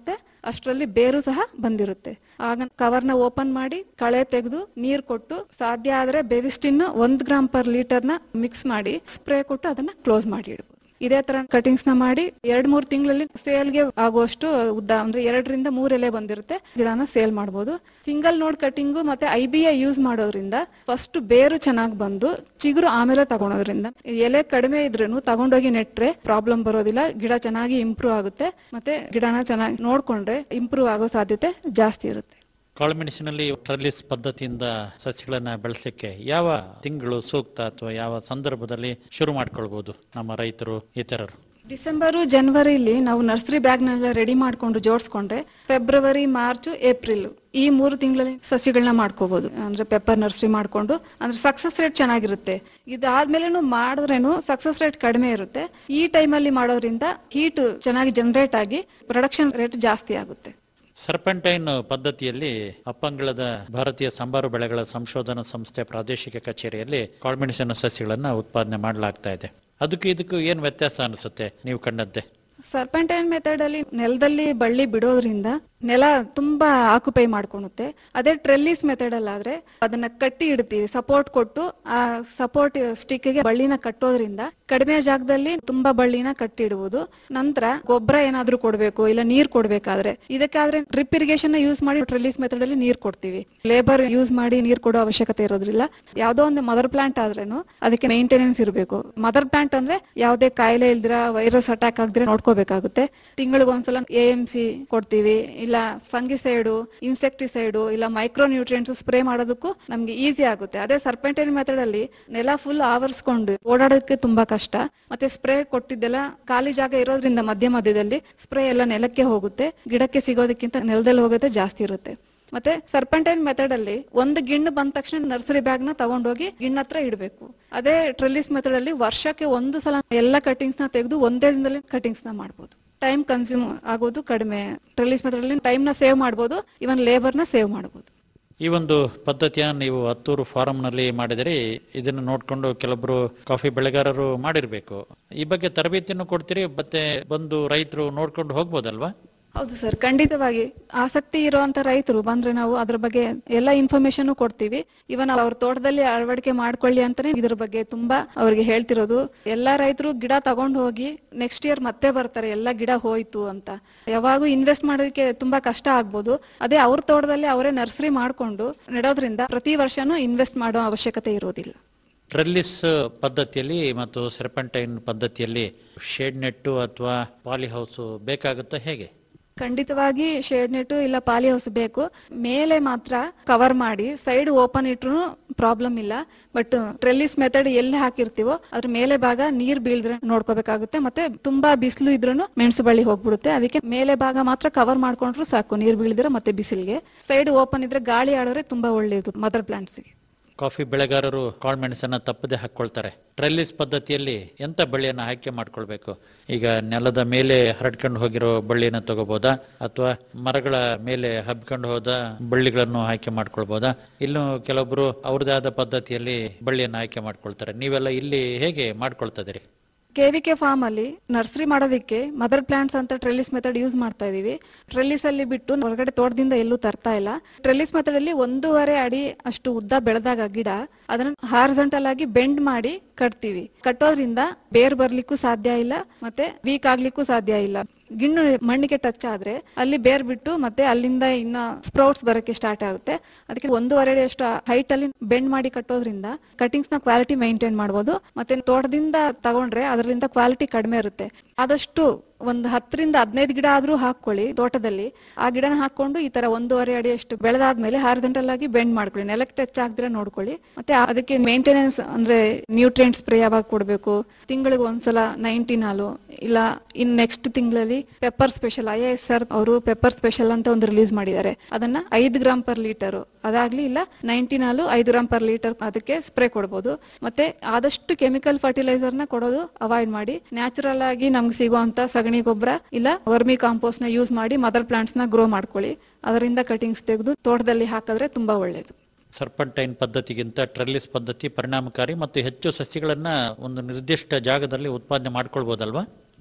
ಅಷ್ಟರಲ್ಲಿ ಬೇರು ಸಹ ಬಂದಿರುತ್ತೆ ಆಗ ಕವರ್ನ ಓಪನ್ ಮಾಡಿ ಕಳೆ ತೆಗೆದು ನೀರ್ ಕೊಟ್ಟು ಸಾಧ್ಯ ಆದ್ರೆ ಬೆವಿಸ್ಟಿನ್ ಒಂದ್ ಗ್ರಾಮ್ ಪರ್ ಲೀಟರ್ನ ಮಿಕ್ಸ್ ಮಾಡಿ ಸ್ಪ್ರೇ ಕೊಟ್ಟು ಅದನ್ನ ಕ್ಲೋಸ್ ಮಾಡಿ ಇಡ್ಬೋದು ಇದೇ ತರ ಕಟಿಂಗ್ಸ್ ನ ಮಾಡಿ ಎರಡ್ ಮೂರ್ ತಿಂಗಳಲ್ಲಿ ಸೇಲ್ಗೆ ಆಗುವಷ್ಟು ಉದ್ದ ಅಂದ್ರೆ ಎರಡರಿಂದ ಮೂರ್ ಎಲೆ ಬಂದಿರುತ್ತೆ ಗಿಡನ ಸೇಲ್ ಮಾಡಬಹುದು ಸಿಂಗಲ್ ನೋಡ್ ಕಟಿಂಗು ಮತ್ತೆ ಐ ಬಿ ಐ ಯೂಸ್ ಮಾಡೋದ್ರಿಂದ ಫಸ್ಟ್ ಬೇರು ಚೆನ್ನಾಗಿ ಬಂದು ಚಿಗುರು ಆಮೇಲೆ ತಗೊಳೋದ್ರಿಂದ ಎಲೆ ಕಡಿಮೆ ಇದ್ರೂ ತಗೊಂಡೋಗಿ ನೆಟ್ರೆ ಪ್ರಾಬ್ಲಮ್ ಬರೋದಿಲ್ಲ ಗಿಡ ಚೆನ್ನಾಗಿ ಇಂಪ್ರೂವ್ ಆಗುತ್ತೆ ಮತ್ತೆ ಗಿಡನ ಚೆನ್ನಾಗಿ ನೋಡ್ಕೊಂಡ್ರೆ ಇಂಪ್ರೂವ್ ಆಗೋ ಸಾಧ್ಯತೆ ಜಾಸ್ತಿ ಇರುತ್ತೆ ಕಾಳುಮೆಣಸಿನಲ್ಲಿ ಟ್ರಲಿಸ್ ಪದ್ಧತಿಯಿಂದ ಸಸ್ಯಗಳನ್ನ ಬೆಳೆಸಲಿಕ್ಕೆ ಯಾವ ತಿಂಗಳು ಸೂಕ್ತ ಅಥವಾ ಯಾವ ಸಂದರ್ಭದಲ್ಲಿ ಶುರು ಮಾಡ್ಕೊಳ್ಬಹುದು ನಮ್ಮ ರೈತರು ಇತರರು ಡಿಸೆಂಬರು ಜನವರಿಲಿ ನಾವು ನರ್ಸರಿ ಬ್ಯಾಗ್ನೆಲ್ಲ ರೆಡಿ ಮಾಡ್ಕೊಂಡು ಜೋಡಿಸ್ಕೊಂಡ್ರೆ ಫೆಬ್ರವರಿ ಮಾರ್ಚ್ ಏಪ್ರಿಲ್ ಈ ಮೂರು ತಿಂಗಳಲ್ಲಿ ಸಸಿಗಳನ್ನ ಮಾಡ್ಕೋಬಹುದು ಅಂದ್ರೆ ಪೆಪ್ಪರ್ ನರ್ಸರಿ ಮಾಡ್ಕೊಂಡು ಅಂದ್ರೆ ಸಕ್ಸಸ್ ರೇಟ್ ಚೆನ್ನಾಗಿರುತ್ತೆ ಇದಾದ್ಮೇಲೆನು ಮಾಡಿದ್ರೇನು ಸಕ್ಸಸ್ ರೇಟ್ ಕಡಿಮೆ ಇರುತ್ತೆ ಈ ಟೈಮಲ್ಲಿ ಮಾಡೋದ್ರಿಂದ ಹೀಟ್ ಚೆನ್ನಾಗಿ ಜನರೇಟ್ ಆಗಿ ಪ್ರೊಡಕ್ಷನ್ ರೇಟ್ ಜಾಸ್ತಿ ಆಗುತ್ತೆ ಸರ್ಪೆಂಟೈನ್ ಪದ್ಧತಿಯಲ್ಲಿ ಅಪ್ಪಂಗಳದ ಭಾರತೀಯ ಸಂಬಾರು ಬೆಳೆಗಳ ಸಂಶೋಧನಾ ಸಂಸ್ಥೆ ಪ್ರಾದೇಶಿಕ ಕಚೇರಿಯಲ್ಲಿ ಕಾಳುಮೆಣಸಿನ ಸಸ್ಯಗಳನ್ನ ಉತ್ಪಾದನೆ ಮಾಡಲಾಗ್ತಾ ಇದೆ ಅದಕ್ಕೂ ಇದಕ್ಕೂ ಏನ್ ವ್ಯತ್ಯಾಸ ಅನಿಸುತ್ತೆ ನೀವು ಕಂಡದ್ದೆ ಸರ್ಪೆಂಟೈನ್ ಮೆಥಡ್ ಅಲ್ಲಿ ನೆಲದಲ್ಲಿ ಬಳ್ಳಿ ಬಿಡೋದ್ರಿಂದ ನೆಲ ತುಂಬಾ ಆಕ್ಯುಪೈ ಮಾಡ್ಕೊಳುತ್ತೆ ಅದೇ ಟ್ರೆಲ್ಲಿಸ್ ಮೆಥಡ್ ಅಲ್ಲಾದ್ರೆ ಅದನ್ನ ಕಟ್ಟಿ ಇಡ್ತೀವಿ ಸಪೋರ್ಟ್ ಕೊಟ್ಟು ಆ ಸಪೋರ್ಟ್ ಸ್ಟಿಕ್ ಗೆ ಬಳ್ಳಿನ ಕಟ್ಟೋದ್ರಿಂದ ಕಡಿಮೆ ಜಾಗದಲ್ಲಿ ತುಂಬಾ ಬಳ್ಳಿನ ಕಟ್ಟಿ ಇಡುವುದು ನಂತರ ಗೊಬ್ಬರ ಏನಾದ್ರೂ ಕೊಡ್ಬೇಕು ಇಲ್ಲ ನೀರ್ ಕೊಡ್ಬೇಕಾದ್ರೆ ಇದಕ್ಕಾದ್ರೆ ಡ್ರಿಪ್ ಇರಿಗೇಷನ್ ಯೂಸ್ ಮಾಡಿ ಟ್ರೆಲ್ಲಿಸ್ ಮೆಥಡ್ ಅಲ್ಲಿ ನೀರ್ ಕೊಡ್ತೀವಿ ಲೇಬರ್ ಯೂಸ್ ಮಾಡಿ ನೀರ್ ಕೊಡೋ ಅವಶ್ಯಕತೆ ಇರೋದ್ರಿಲ್ಲ ಯಾವ್ದೋ ಒಂದು ಮದರ್ ಪ್ಲಾಂಟ್ ಆದ್ರೇನು ಅದಕ್ಕೆ ಮೇಂಟೆನೆನ್ಸ್ ಇರಬೇಕು ಮದರ್ ಪ್ಲಾಂಟ್ ಅಂದ್ರೆ ಯಾವುದೇ ಕಾಯಿಲೆ ಇಲ್ದಿರ ವೈರಸ್ ಅಟ್ಯಾಕ್ ಆಗದ್ರೆ ನೋಡ್ಕೋಬೇಕಾಗುತ್ತೆ ತಿಂಗಳಿಗೆ ಒಂದ್ಸಲ ಎ ಎಂ ಸಿ ಕೊಡ್ತೀವಿ ಇಲ್ಲ ಫಂಗಿಸೈಡು ಇನ್ಸೆಕ್ಟಿಸೈಡು ಇಲ್ಲ ಮೈಕ್ರೋ ನ್ಯೂಟ್ರಿಯೆಂಟ್ಸ್ ಸ್ಪ್ರೇ ಮಾಡೋದಕ್ಕೂ ನಮ್ಗೆ ಈಸಿ ಆಗುತ್ತೆ ಅದೇ ಸರ್ಪೆಂಟೈನ್ ಮೆಥಡ್ ಅಲ್ಲಿ ನೆಲ ಫುಲ್ ಆವರಿಸ್ಕೊಂಡು ಓಡಾಡೋದಕ್ಕೆ ತುಂಬಾ ಕಷ್ಟ ಮತ್ತೆ ಸ್ಪ್ರೇ ಕೊಟ್ಟಿದ್ದೆಲ್ಲ ಖಾಲಿ ಜಾಗ ಇರೋದ್ರಿಂದ ಮಧ್ಯ ಮಧ್ಯದಲ್ಲಿ ಸ್ಪ್ರೇ ಎಲ್ಲ ನೆಲಕ್ಕೆ ಹೋಗುತ್ತೆ ಗಿಡಕ್ಕೆ ಸಿಗೋದಕ್ಕಿಂತ ನೆಲದಲ್ಲಿ ಹೋಗೋದೇ ಜಾಸ್ತಿ ಇರುತ್ತೆ ಮತ್ತೆ ಸರ್ಪೆಂಟೈನ್ ಮೆಥಡ್ ಅಲ್ಲಿ ಒಂದು ಗಿಣ್ಣು ಬಂದ ತಕ್ಷಣ ನರ್ಸರಿ ಬ್ಯಾಗ್ ನ ತಗೊಂಡೋಗಿ ಗಿಣ್ಣ ಹತ್ರ ಇಡಬೇಕು ಅದೇ ಟ್ರೆಲ್ಲಿಸ್ ಮೆಥಡ್ ಅಲ್ಲಿ ವರ್ಷಕ್ಕೆ ಒಂದು ಸಲ ಎಲ್ಲ ಕಟಿಂಗ್ಸ್ ನ ತೆಗೆದು ಒಂದೇ ದಿನದಲ್ಲಿ ಕಟಿಂಗ್ಸ್ ನ ಮಾಡ್ಬೋದು ಟೈಮ್ ಕನ್ಸ್ಯೂಮ್ ಆಗೋದು ಕಡಿಮೆ ಟ್ರೆಲ್ಲಿಸ್ ಮೆಥಡ್ ಅಲ್ಲಿ ಟೈಮ್ ನ ಸೇವ್ ಮಾಡಬಹುದು ಇವನ್ ಲೇಬರ್ ನ ಸೇವ್ ಮಾಡಬಹುದು ಈ ಒಂದು ಪದ್ಧತಿಯ ನೀವು ಹತ್ತೂರು ಫಾರಂ ನಲ್ಲಿ ಮಾಡಿದಿರಿ ಇದನ್ನು ನೋಡ್ಕೊಂಡು ಕೆಲವೊಬ್ರು ಕಾಫಿ ಬೆಳೆಗಾರರು ಮಾಡಿರ್ಬೇಕು ಈ ಬಗ್ಗೆ ತರಬೇತಿಯನ್ನು ಕೊಡ್ತೀರಿ ಮತ್ತೆ ಬಂದು ರೈತರು ನೋಡ್ಕೊಂಡು ಹೋಗ್ಬೋದಲ್ವಾ ಹೌದು ಸರ್ ಖಂಡಿತವಾಗಿ ಆಸಕ್ತಿ ಇರುವಂತ ರೈತರು ಬಂದ್ರೆ ನಾವು ಅದ್ರ ಬಗ್ಗೆ ಎಲ್ಲ ಇನ್ಫಾರ್ಮೇಶನ್ ಕೊಡ್ತೀವಿ ಇವನ್ ಅವ್ರ ತೋಟದಲ್ಲಿ ಅಳವಡಿಕೆ ಮಾಡ್ಕೊಳ್ಳಿ ಅಂತಾನೆ ಇದ್ರ ಬಗ್ಗೆ ತುಂಬಾ ಅವ್ರಿಗೆ ಹೇಳ್ತಿರೋದು ಎಲ್ಲಾ ರೈತರು ಗಿಡ ತಗೊಂಡು ಹೋಗಿ ನೆಕ್ಸ್ಟ್ ಇಯರ್ ಮತ್ತೆ ಬರ್ತಾರೆ ಎಲ್ಲ ಗಿಡ ಹೋಯ್ತು ಅಂತ ಯಾವಾಗೂ ಇನ್ವೆಸ್ಟ್ ಮಾಡೋದಕ್ಕೆ ತುಂಬಾ ಕಷ್ಟ ಆಗ್ಬೋದು ಅದೇ ಅವ್ರ ತೋಟದಲ್ಲಿ ಅವರೇ ನರ್ಸರಿ ಮಾಡ್ಕೊಂಡು ನೆಡೋದ್ರಿಂದ ಪ್ರತಿ ವರ್ಷನೂ ಇನ್ವೆಸ್ಟ್ ಮಾಡೋ ಅವಶ್ಯಕತೆ ಇರೋದಿಲ್ಲ ಟ್ರೆಲ್ಲಿಸ್ ಪದ್ಧತಿಯಲ್ಲಿ ಮತ್ತು ಸೆರ್ಪಂಟೈನ್ ಪದ್ಧತಿಯಲ್ಲಿ ಶೇಡ್ ನೆಟ್ಟು ಅಥವಾ ಪಾಲಿ ಹೌಸ್ ಬೇಕಾಗುತ್ತಾ ಹೇಗೆ ಖಂಡಿತವಾಗಿ ಶೇಡ್ ನೆಟ್ ಇಲ್ಲ ಪಾಲಿ ಹೌಸ್ ಬೇಕು ಮೇಲೆ ಮಾತ್ರ ಕವರ್ ಮಾಡಿ ಸೈಡ್ ಓಪನ್ ಇಟ್ರು ಪ್ರಾಬ್ಲಮ್ ಇಲ್ಲ ಬಟ್ ಟ್ರೆಲ್ಲಿಸ್ ಮೆಥಡ್ ಎಲ್ಲಿ ಹಾಕಿರ್ತೀವೋ ಅದ್ರ ಮೇಲೆ ಭಾಗ ನೀರ್ ಬೀಳ್ದ್ರೆ ನೋಡ್ಕೋಬೇಕಾಗುತ್ತೆ ಮತ್ತೆ ತುಂಬಾ ಬಿಸಿಲು ಇದ್ರೂ ಮೆಣಸು ಬಳ್ಳಿ ಹೋಗ್ಬಿಡುತ್ತೆ ಅದಕ್ಕೆ ಮೇಲೆ ಭಾಗ ಮಾತ್ರ ಕವರ್ ಮಾಡ್ಕೊಂಡ್ರು ಸಾಕು ನೀರ್ ಬೀಳಿದ್ರೆ ಮತ್ತೆ ಬಿಸಿಲಿಗೆ ಸೈಡ್ ಓಪನ್ ಇದ್ರೆ ಗಾಳಿ ಆಡಿದ್ರೆ ತುಂಬಾ ಒಳ್ಳೇದು ಮದರ್ ಪ್ಲಾಂಟ್ಸ್ಗೆ ಕಾಫಿ ಬೆಳೆಗಾರರು ಕಾಳುಮೆಣಸನ್ನ ತಪ್ಪದೆ ಹಾಕೊಳ್ತಾರೆ ಟ್ರೆಲ್ಲಿಸ್ ಪದ್ಧತಿಯಲ್ಲಿ ಎಂತ ಬಳ್ಳಿಯನ್ನ ಆಯ್ಕೆ ಮಾಡ್ಕೊಳ್ಬೇಕು ಈಗ ನೆಲದ ಮೇಲೆ ಹರಡ್ಕೊಂಡು ಹೋಗಿರೋ ಬಳ್ಳಿಯನ್ನ ತಗೋಬೋದಾ ಅಥವಾ ಮರಗಳ ಮೇಲೆ ಹಬ್ಕೊಂಡು ಹೋದ ಬಳ್ಳಿಗಳನ್ನು ಆಯ್ಕೆ ಮಾಡ್ಕೊಳ್ಬೋದಾ ಇನ್ನು ಕೆಲವೊಬ್ರು ಅವ್ರದೇ ಆದ ಪದ್ಧತಿಯಲ್ಲಿ ಬಳ್ಳಿಯನ್ನ ಆಯ್ಕೆ ಮಾಡ್ಕೊಳ್ತಾರೆ ನೀವೆಲ್ಲ ಇಲ್ಲಿ ಹೇಗೆ ಮಾಡ್ಕೊಳ್ತದಿರಿ ಕೆವಿಕೆ ಫಾರ್ಮ್ ಅಲ್ಲಿ ನರ್ಸರಿ ಮಾಡೋದಕ್ಕೆ ಮದರ್ ಪ್ಲಾಂಟ್ಸ್ ಅಂತ ಟ್ರೆಲ್ಲಿಸ್ ಮೆಥಡ್ ಯೂಸ್ ಮಾಡ್ತಾ ಇದೀವಿ ಟ್ರೆಲ್ಲಿಸ್ ಅಲ್ಲಿ ಬಿಟ್ಟು ಹೊರಗಡೆ ತೋಟದಿಂದ ಎಲ್ಲೂ ತರ್ತಾ ಇಲ್ಲ ಟ್ರೆಲ್ಲಿಸ್ ಮೆಥಡ್ ಅಲ್ಲಿ ಒಂದೂವರೆ ಅಡಿ ಅಷ್ಟು ಉದ್ದ ಬೆಳೆದಾಗ ಗಿಡ ಅದನ್ನ ಹಾರ್ಜೆಂಟಲ್ ಆಗಿ ಬೆಂಡ್ ಮಾಡಿ ಕಟ್ತೀವಿ ಕಟ್ಟೋದ್ರಿಂದ ಬೇರ್ ಬರ್ಲಿಕ್ಕೂ ಸಾಧ್ಯ ಇಲ್ಲ ಮತ್ತೆ ವೀಕ್ ಆಗ್ಲಿಕ್ಕೂ ಸಾಧ್ಯ ಇಲ್ಲ ಗಿಣ್ಣು ಮಣ್ಣಿಗೆ ಟಚ್ ಆದ್ರೆ ಅಲ್ಲಿ ಬೇರ್ ಬಿಟ್ಟು ಮತ್ತೆ ಅಲ್ಲಿಂದ ಇನ್ನ ಸ್ಪ್ರೌಟ್ಸ್ ಬರಕ್ಕೆ ಸ್ಟಾರ್ಟ್ ಆಗುತ್ತೆ ಅದಕ್ಕೆ ಒಂದೂವರೆ ಅಡಿ ಅಷ್ಟು ಹೈಟ್ ಅಲ್ಲಿ ಬೆಂಡ್ ಮಾಡಿ ಕಟ್ಟೋದ್ರಿಂದ ಕಟಿಂಗ್ಸ್ ನ ಕ್ವಾಲಿಟಿ ಮೈಂಟೈನ್ ಮಾಡಬಹುದು ಮತ್ತೆ ತೋಟದಿಂದ ತಗೊಂಡ್ರೆ ಅದರಿಂದ ಕ್ವಾಲಿಟಿ ಕಡಿಮೆ ಇರುತ್ತೆ ಆದಷ್ಟು ಒಂದ್ ಹತ್ತರಿಂದ ಹದಿನೈದು ಗಿಡ ಆದ್ರೂ ಹಾಕೊಳ್ಳಿ ತೋಟದಲ್ಲಿ ಆ ಗಿಡನ ಹಾಕೊಂಡು ಈ ತರ ಒಂದೂವರೆ ಅಡಿ ಅಷ್ಟು ಬೆಳೆದಾದ್ಮೇಲೆ ಹಾರ್ಜೆಂಟಲ್ ಆಗಿ ಬೆಂಡ್ ಮಾಡ್ಕೊಳ್ಳಿ ನೆಲಕ್ಕೆ ಟಚ್ ಆಗದ್ರೆ ನೋಡ್ಕೊಳ್ಳಿ ಮತ್ತೆ ಅದಕ್ಕೆ ಮೇಂಟೆನೆನ್ಸ್ ಅಂದ್ರೆ ನ್ಯೂಟ್ರಿಯೆಂಟ್ ಸ್ಪ್ರೇ ಯಾವಾಗ ಕೊಡ್ಬೇಕು ತಿಂಗಳಿಗೆ ಒಂದ್ಸಲ ನೈನ್ಟೀನ್ ಹಾಲು ಇಲ್ಲ ಇನ್ ನೆಕ್ಸ್ಟ್ ತಿಂಗಳಲ್ಲಿ pepper special I S R ಅವರು ಪೆಪ್ಪರ್ ಸ್ಪೆಷಲ್ ಅಂತ ಒಂದು ರಿಲೀಸ್ ಮಾಡಿದ್ದಾರೆ ಅದನ್ನ ಐದು ಗ್ರಾಮ್ ಪರ್ ಲೀಟರ್ ಅದಾಗ್ಲಿ ಇಲ್ಲ ನೈನ್ಟೀನ್ ಹಾಲು ಐದು ಗ್ರಾಮ್ ಪರ್ ಲೀಟರ್ ಅದಕ್ಕೆ ಸ್ಪ್ರೇ ಕೊಡ್ಬೋದು ಮತ್ತೆ ಆದಷ್ಟು ಕೆಮಿಕಲ್ ಫರ್ಟಿಲೈಸರ್ ನ ಕೊಡೋದು ಅವಾಯ್ಡ್ ಮಾಡಿ ನ್ಯಾಚುರಲ್ ಆಗಿ ನಮ್ಗೆ ಸಿಗುವಂತ ಸಗಣಿ ಗೊಬ್ಬರ ಇಲ್ಲ ವರ್ಮಿ ಕಾಂಪೋಸ್ಟ್ ನ ಯೂಸ್ ಮಾಡಿ ಮದರ್ ಪ್ಲಾಂಟ್ಸ್ ನ ಗ್ರೋ ಮಾಡ್ಕೊಳ್ಳಿ ಅದರಿಂದ ಕಟಿಂಗ್ಸ್ ತೆಗೆದು ತೋಟದಲ್ಲಿ ಹಾಕಿದ್ರೆ ತುಂಬಾ ಒಳ್ಳೇದು ಸರ್ಪಂಟೈನ್ ಪದ್ಧತಿಗಿಂತ ಟ್ರೆಲ್ಲಿಸ್ ಪದ್ಧತಿ ಪರಿಣಾಮಕಾರಿ ಮತ್ತು ಹೆಚ್ಚು ಸಸ್ಯಗಳನ್ನ ಒಂದು ನಿರ್ದಿಷ್ಟ ಜಾಗದಲ್ಲಿ ಉತ್ಪಾದನೆ ಮಾಡ್ಕೊಳ್ಬೋದಲ್ವಾ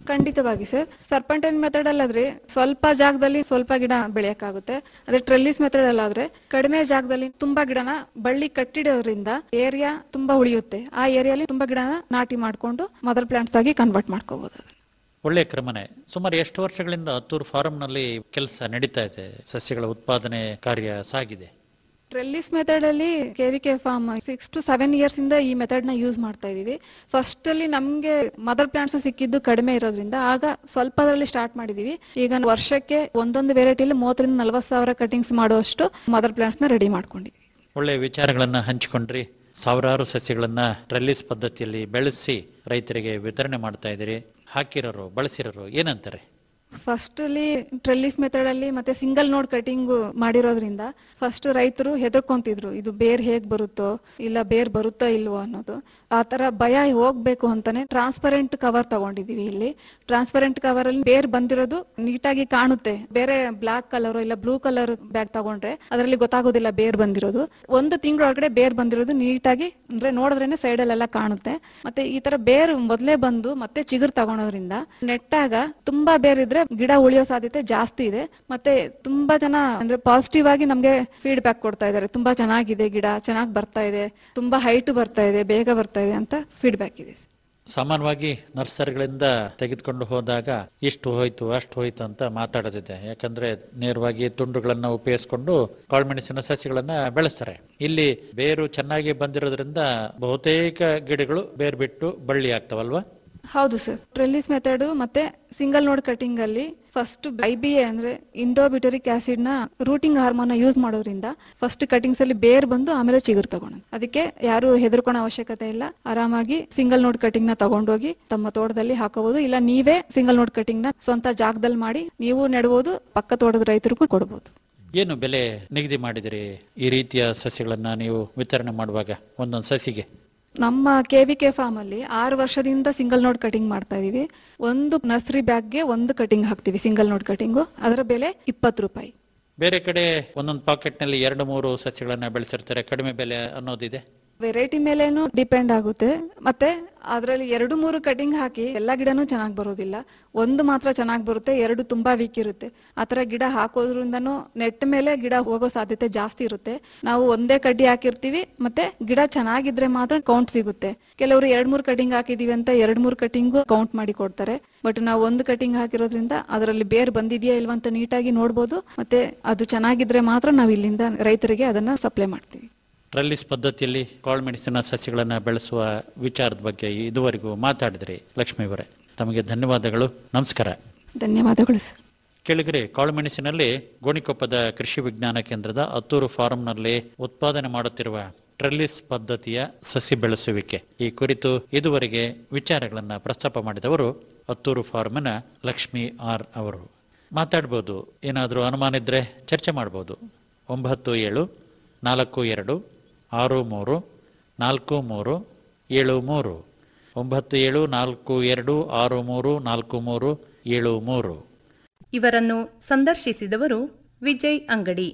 ಖಂಡಿತವಾಗಿ ಸರ್ ಸರ್ಪಂಟೈನ್ ಮೆಥಡ್ ಅಲ್ಲಾದ್ರೆ ಸ್ವಲ್ಪ ಜಾಗದಲ್ಲಿ ಸ್ವಲ್ಪ ಗಿಡ ಬೆಳೆಯಕ್ಕಾಗುತ್ತೆ ಅದೇ ಟ್ರೆಲ್ಲಿಸ್ ಮೆಥಡ್ ಅಲ್ಲಾದ್ರೆ ಕಡಿಮೆ ಜಾಗದಲ್ಲಿ ತುಂಬಾ ಗಿಡನ ಬಳ್ಳಿ ಕಟ್ಟಿಡೋದ್ರಿಂದ ಏರಿಯಾ ತುಂಬಾ ಉಳಿಯುತ್ತೆ ಆ ಏರಿಯಾಲಿ ತುಂಬಾ ಗಿಡನ ನಾಟಿ ಮಾಡ್ಕೊಂಡು ಮದರ್ ಪ್ಲಾಂಟ್ಸ್ ಆಗಿ ಕನ್ವರ್ಟ್ ಮಾಡ್ಕೋಬಹುದು ಒಳ್ಳೆಯ ಕ್ರಮನೆ ಸುಮಾರು ಎಷ್ಟು ವರ್ಷಗಳಿಂದ ಹತ್ತೂರು ಫಾರಂನಲ್ಲಿ ಕೆಲಸ ನಡೀತಾ ಇದೆ ಸಸ್ಯಗಳ ಉತ್ಪಾದನೆ ಕಾರ್ಯ ಸಾಗಿದೆ ಟ್ರೆಲ್ಲಿಸ್ ಮೆಥಡ್ ಅಲ್ಲಿ KVK farm six to seven years ಇಂದ ಈ ಮೆಥಡ್ ನ ಯೂಸ್ ಮಾಡ್ತಾ ಇದೀವಿ ಫಸ್ಟ್ ಅಲ್ಲಿ ನಮ್ಗೆ ಮದರ್ ಪ್ಲಾಂಟ್ಸ್ ಸಿಕ್ಕಿದ್ದು ಕಡಿಮೆ ಇರೋದ್ರಿಂದ ಆಗ ಸ್ವಲ್ಪದಲ್ಲಿ ಸ್ಟಾರ್ಟ್ ಮಾಡಿದೀವಿ ಈಗ ವರ್ಷಕ್ಕೆ ಒಂದೊಂದು ವೆರೈಟಿಲಿ ಮೂವತ್ತರಿಂದ ನಲವತ್ತು ಸಾವಿರ ಕಟಿಂಗ್ಸ್ ಮಾಡುವಷ್ಟು ಮದರ್ ಪ್ಲಾಂಟ್ಸ್ ನ ರೆಡಿ ಮಾಡ್ಕೊಂಡಿದ್ವಿ ಒಳ್ಳೆಯ ವಿಚಾರಗಳನ್ನ ಹಂಚಿಕೊಂಡ್ರಿ ಸಾವಿರಾರು ಸಸ್ಯಗಳನ್ನ ಟ್ರೆಲ್ಲಿಸ್ ಪದ್ಧತಿಯಲ್ಲಿ ಬೆಳೆಸಿ ರೈತರಿಗೆ ವಿತರಣೆ ಮಾಡ್ತಾ ಇದ್ದೀರಿ ಹಾಕಿರೋರು ಬಳಸಿರೋರು ಏನಂತಾರೆ ಫಸ್ಟ್ ಅಲ್ಲಿ ಟ್ರೆಲ್ಲಿಸ್ ಮೆಥಡ್ ಅಲ್ಲಿ ಮತ್ತೆ ಸಿಂಗಲ್ ನೋಡ್ ಕಟಿಂಗ್ ಮಾಡಿರೋದ್ರಿಂದ ಫಸ್ಟ್ ರೈತರು ಹೆದರ್ಕೊಂತಿದ್ರು ಇದು ಬೇರ್ ಹೇಗ್ ಬರುತ್ತೋ ಇಲ್ಲ ಬೇರ್ ಬರುತ್ತೋ ಇಲ್ವೋ ಅನ್ನೋದು ಆ ತರ ಭಯ ಹೋಗ್ಬೇಕು ಅಂತಾನೆ ಟ್ರಾನ್ಸ್ಪರೆಂಟ್ ಕವರ್ ತಗೊಂಡಿದೀವಿ ಇಲ್ಲಿ ಟ್ರಾನ್ಸ್ಪರೆಂಟ್ ಕವರ್ ಅಲ್ಲಿ ಬೇರ್ ಬಂದಿರೋದು ನೀಟಾಗಿ ಕಾಣುತ್ತೆ ಬೇರೆ ಬ್ಲಾಕ್ ಕಲರ್ ಇಲ್ಲ ಬ್ಲೂ ಕಲರ್ ಬ್ಯಾಗ್ ತಗೊಂಡ್ರೆ ಅದರಲ್ಲಿ ಗೊತ್ತಾಗೋದಿಲ್ಲ ಬೇರ್ ಬಂದಿರೋದು ಒಂದು ತಿಂಗಳೊಳಗಡೆ ಬೇರ್ ಬಂದಿರೋದು ನೀಟಾಗಿ ಅಂದ್ರೆ ನೋಡಿದ್ರೇನೆ ಸೈಡ್ ಅಲ್ಲೆಲ್ಲ ಕಾಣುತ್ತೆ ಮತ್ತೆ ಈ ತರ ಬೇರ್ ಮೊದಲೇ ಬಂದು ಮತ್ತೆ ಚಿಗುರು ತಗೊಳೋದ್ರಿಂದ ನೆಟ್ಟಾಗ ತುಂಬಾ ಬೇರ್ ಇದ್ರೆ ಗಿಡ ಉಳಿಯೋ ಸಾಧ್ಯತೆ ಜಾಸ್ತಿ ಇದೆ ಮತ್ತೆ ತುಂಬಾ ಜನ ಅಂದ್ರೆ ಪಾಸಿಟಿವ್ ಆಗಿ ನಮ್ಗೆ ಫೀಡ್ಬ್ಯಾಕ್ ಕೊಡ್ತಾ ಇದಾರೆ ತುಂಬಾ ಚೆನ್ನಾಗಿದೆ ಗಿಡ ಚೆನ್ನಾಗಿ ಬರ್ತಾ ಇದೆ ತುಂಬಾ ಹೈಟ್ ಬರ್ತಾ ಇದೆ ಬೇಗ ಬರ್ತಾ ಇದೆ ಅಂತ ಫೀಡ್ಬ್ಯಾಕ್ ಇದೆ ಸಾಮಾನ್ಯವಾಗಿ ನರ್ಸರಿಗಳಿಂದ ತೆಗೆದುಕೊಂಡು ಹೋದಾಗ ಇಷ್ಟು ಹೋಯ್ತು ಅಷ್ಟು ಹೋಯ್ತು ಅಂತ ಮಾತಾಡೋದಿದೆ ಯಾಕಂದ್ರೆ ನೇರವಾಗಿ ತುಂಡುಗಳನ್ನ ಉಪಯೋಗಿಸ್ಕೊಂಡು ಕಾಳುಮೆಣಸಿನ ಸಸಿಗಳನ್ನ ಬೆಳೆಸ್ತಾರೆ ಇಲ್ಲಿ ಬೇರು ಚೆನ್ನಾಗಿ ಬಂದಿರೋದ್ರಿಂದ ಬಹುತೇಕ ಗಿಡಗಳು ಬೇರು ಬಿಟ್ಟು ಬಳ್ಳಿ ಆಗ್ತಾವಲ್ವಾ ಹೌದು ಸರ್ ಟ್ರೆಲ್ಲಿಸ್ ಮೆಥಡ್ ಮತ್ತೆ ಸಿಂಗಲ್ ನೋಡ್ ಕಟಿಂಗ್ ಅಲ್ಲಿ ಫಸ್ಟ್ ಐ ಬಿ ಎ ಅಂದ್ರೆ ಇಂಡೋಬಿಟರಿಕ್ ಆಸಿಡ್ ನ ರೂಟಿಂಗ್ ಹಾರ್ಮೋನ್ ಯೂಸ್ ಮಾಡೋದ್ರಿಂದ ಫಸ್ಟ್ ಕಟಿಂಗ್ಸ್ ಅಲ್ಲಿ ಬೇರ್ ಬಂದು ಆಮೇಲೆ ಚಿಗುರು ತಗೊಳೋದು ಅದಕ್ಕೆ ಯಾರು ಹೆದರ್ಕೊಳೋ ಅವಶ್ಯಕತೆ ಇಲ್ಲ ಆರಾಮಾಗಿ ಸಿಂಗಲ್ ನೋಡ್ ಕಟಿಂಗ್ ನ ತಗೊಂಡೋಗಿ ತಮ್ಮ ತೋಟದಲ್ಲಿ ಹಾಕೋಬಹುದು ಇಲ್ಲ ನೀವೇ ಸಿಂಗಲ್ ನೋಡ್ ಕಟಿಂಗ್ ನ ಸ್ವಂತ ಜಾಗದಲ್ಲಿ ಮಾಡಿ ನೀವು ನೆಡಬಹುದು ಪಕ್ಕ ತೋಟದ ರೈತರಿಗೂ ಕೊಡಬಹುದು ಏನು ಬೆಲೆ ನಿಗದಿ ಮಾಡಿದಿರಿ ಈ ರೀತಿಯ ಸಸ್ಯಗಳನ್ನ ನೀವು ವಿತರಣೆ ಮಾಡುವಾಗ ಒಂದೊಂದು ಸಸಿಗೆ ನಮ್ಮ ಕೆವಿಕೆ ಫಾರ್ಮ್ ಅಲ್ಲಿ ಆರು ವರ್ಷದಿಂದ ಸಿಂಗಲ್ ನೋಡ್ ಕಟಿಂಗ್ ಮಾಡ್ತಾ ಇದೀವಿ ಒಂದು ನರ್ಸರಿ ಬ್ಯಾಗ್ಗೆ ಒಂದು ಕಟಿಂಗ್ ಹಾಕ್ತಿವಿ ಸಿಂಗಲ್ ನೋಡ್ ಕಟಿಂಗು ಅದರ ಬೆಲೆ ಇಪ್ಪತ್ತು ರೂಪಾಯಿ ಬೇರೆ ಕಡೆ ಒಂದೊಂದು ಪಾಕೆಟ್ ನಲ್ಲಿ ಎರಡು ಮೂರು ಸಸ್ಯಗಳನ್ನ ಬೆಳೆಸಿರ್ತಾರೆ ಕಡಿಮೆ ಬೆಲೆ ಅನ್ನೋದಿದೆ ವೆರೈಟಿ ಮೇಲೇನು ಡಿಪೆಂಡ್ ಆಗುತ್ತೆ ಮತ್ತೆ ಅದರಲ್ಲಿ ಎರಡು ಮೂರು ಕಟಿಂಗ್ ಹಾಕಿ ಎಲ್ಲ ಗಿಡನೂ ಚೆನ್ನಾಗಿ ಬರೋದಿಲ್ಲ ಒಂದು ಮಾತ್ರ ಚೆನ್ನಾಗಿ ಬರುತ್ತೆ ಎರಡು ತುಂಬಾ ವೀಕ್ ಇರುತ್ತೆ ಆತರ ಗಿಡ ಹಾಕೋದ್ರಿಂದನೂ ನೆಟ್ ಮೇಲೆ ಗಿಡ ಹೋಗೋ ಸಾಧ್ಯತೆ ಜಾಸ್ತಿ ಇರುತ್ತೆ ನಾವು ಒಂದೇ ಕಡ್ಡಿ ಹಾಕಿರ್ತೀವಿ ಮತ್ತೆ ಗಿಡ ಚೆನ್ನಾಗಿದ್ರೆ ಮಾತ್ರ ಕೌಂಟ್ ಸಿಗುತ್ತೆ ಕೆಲವರು ಎರಡ್ ಮೂರು ಕಟಿಂಗ್ ಹಾಕಿದೀವಿ ಅಂತ ಎರಡ್ ಮೂರು ಕಟಿಂಗು ಕೌಂಟ್ ಮಾಡಿ ಕೊಡ್ತಾರೆ ಬಟ್ ನಾವು ಒಂದು ಕಟಿಂಗ್ ಹಾಕಿರೋದ್ರಿಂದ ಅದರಲ್ಲಿ ಬೇರ್ ಬಂದಿದೆಯಾ ಇಲ್ವಾ ಅಂತ ನೀಟಾಗಿ ನೋಡ್ಬೋದು ಮತ್ತೆ ಅದು ಚೆನ್ನಾಗಿದ್ರೆ ಮಾತ್ರ ನಾವು ಇಲ್ಲಿಂದ ರೈತರಿಗೆ ಅದನ್ನ ಸಪ್ಲೈ ಮಾಡ್ತೀವಿ ಟ್ರಲ್ಲಿಸ್ ಪದ್ಧತಿಯಲ್ಲಿ ಕಾಳುಮೆಣಸಿನ ಸಸ್ಯಗಳನ್ನು ಬೆಳೆಸುವ ವಿಚಾರದ ಬಗ್ಗೆ ಇದುವರೆಗೂ ಮಾತಾಡಿದ್ರಿ ಲಕ್ಷ್ಮೀವರೇ ತಮಗೆ ಧನ್ಯವಾದಗಳು ನಮಸ್ಕಾರ ಧನ್ಯವಾದಗಳು ಸರ್ ಕೆಳಗರೆ ಕಾಳುಮೆಣಸಿನಲ್ಲಿ ಗೋಣಿಕೊಪ್ಪದ ಕೃಷಿ ವಿಜ್ಞಾನ ಕೇಂದ್ರದ ಹತ್ತೂರು ಫಾರಂನಲ್ಲಿ ಉತ್ಪಾದನೆ ಮಾಡುತ್ತಿರುವ ಟ್ರಲ್ಲಿಸ್ ಪದ್ಧತಿಯ ಸಸಿ ಬೆಳೆಸುವಿಕೆ ಈ ಕುರಿತು ಇದುವರೆಗೆ ವಿಚಾರಗಳನ್ನು ಪ್ರಸ್ತಾಪ ಮಾಡಿದವರು ಹತ್ತೂರು ಫಾರ್ಮಿನ ಲಕ್ಷ್ಮಿ ಆರ್ ಅವರು ಮಾತಾಡ್ಬೋದು ಏನಾದರೂ ಅನುಮಾನ ಇದ್ರೆ ಚರ್ಚೆ ಮಾಡ್ಬೋದು ಒಂಬತ್ತು ಏಳು ನಾಲ್ಕು ಎರಡು ಆರು ಮೂರು ನಾಲ್ಕು ಮೂರು ಏಳು ಮೂರು ಒಂಬತ್ತು ಏಳು ನಾಲ್ಕು ಎರಡು ಆರು ಮೂರು ನಾಲ್ಕು ಮೂರು ಏಳು ಮೂರು ಇವರನ್ನು ಸಂದರ್ಶಿಸಿದವರು ವಿಜಯ್ ಅಂಗಡಿ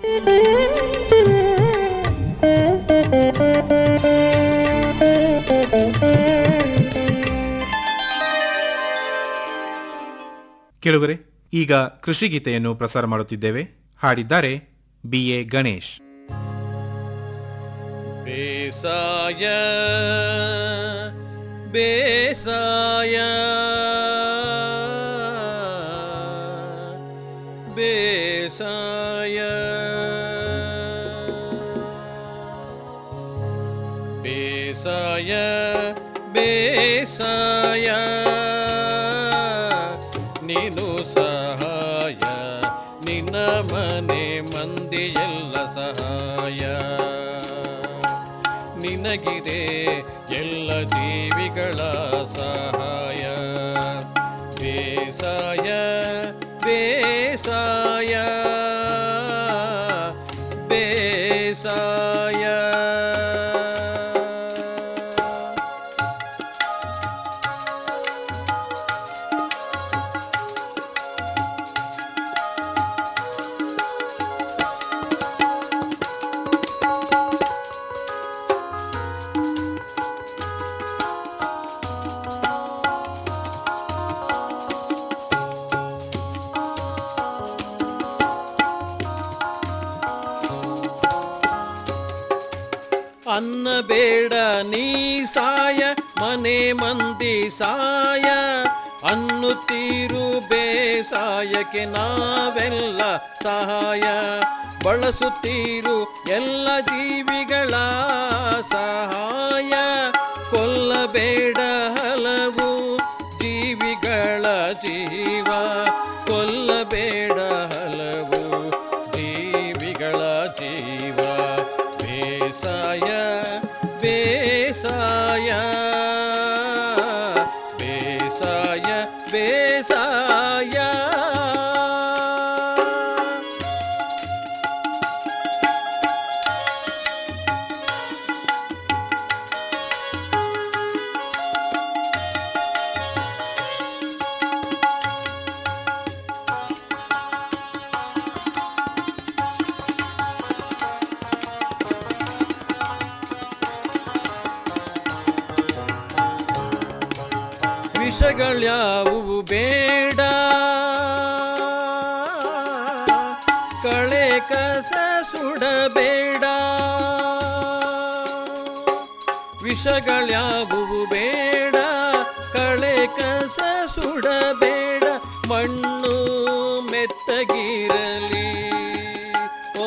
ಕೇಳುಗರೆ ಈಗ ಕೃಷಿ ಗೀತೆಯನ್ನು ಪ್ರಸಾರ ಮಾಡುತ್ತಿದ್ದೇವೆ ಹಾಡಿದ್ದಾರೆ ಬಿ ಎ ಗಣೇಶ್ ಬೇಸಾಯ ಬೇಸಾಯ ಬೇಸಾಯ ಬೇಸಾಯ ಬೇಸಾಯ ನೀನು ಸಹಾಯ ನಿನ್ನ ಮನೆ ಮಂದಿಯೆಲ್ಲ ಸಹಾಯ ನಿನಗಿದೆ ಎಲ್ಲ ಜೀವಿಗಳ ಸಹಾಯ ಬೇಸಾಯ ಬೇಸಾಯ ಬೇಸಾಯ ಅನ್ನಬೇಡ ನೀ ಸಾಯ ಮನೆ ಮಂದಿ ಸಾಯ ಅನ್ನುತ್ತೀರು ಬೇಸಾಯಕ್ಕೆ ನಾವೆಲ್ಲ ಸಹಾಯ ಬಳಸುತ್ತೀರು ಎಲ್ಲ ಜೀವಿಗಳ ಸಹಾಯ ಕೊಲ್ಲಬೇಡ ಹಲವು ಜೀವಿಗಳ ಜೀವ ಕೊಲ್ಲಬೇಡ ಹಲವು ಜೀವಿಗಳ ಜೀವ ಬೇಸಾಯ ಬೇಸಾಯ ಬೇಸಾಯ ಬೇಸಾಯ ವಿಷಗಳ್ಯಾವುವು ಬೇಡ ಕಳೆ ಕಸ ಸುಡಬೇಡ ವಿಷಗಳ್ಯಾವುವು ಬೇಡ ಕಳೆ ಕಸ ಸುಡಬೇಡ ಮಣ್ಣು ಮೆತ್ತಗಿರಲಿ ಓ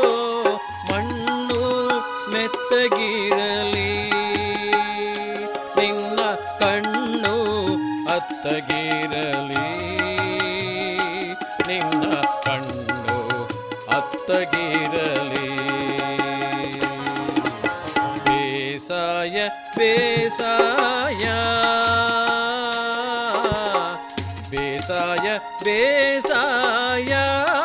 ಮಣ್ಣು ಮೆತ್ತಗಿರಲಿ ನಿನ್ನ ಕಣ್ಣು ಅತ್ತಗಿರಲಿ ನಿನ್ನ ಕಣ್ಣು ಅತ್ತಗಿರಲಿ ಬೇಸಾಯ ಬೇಸಾಯ ಬೇಸಾಯ ಬೇಸಾಯ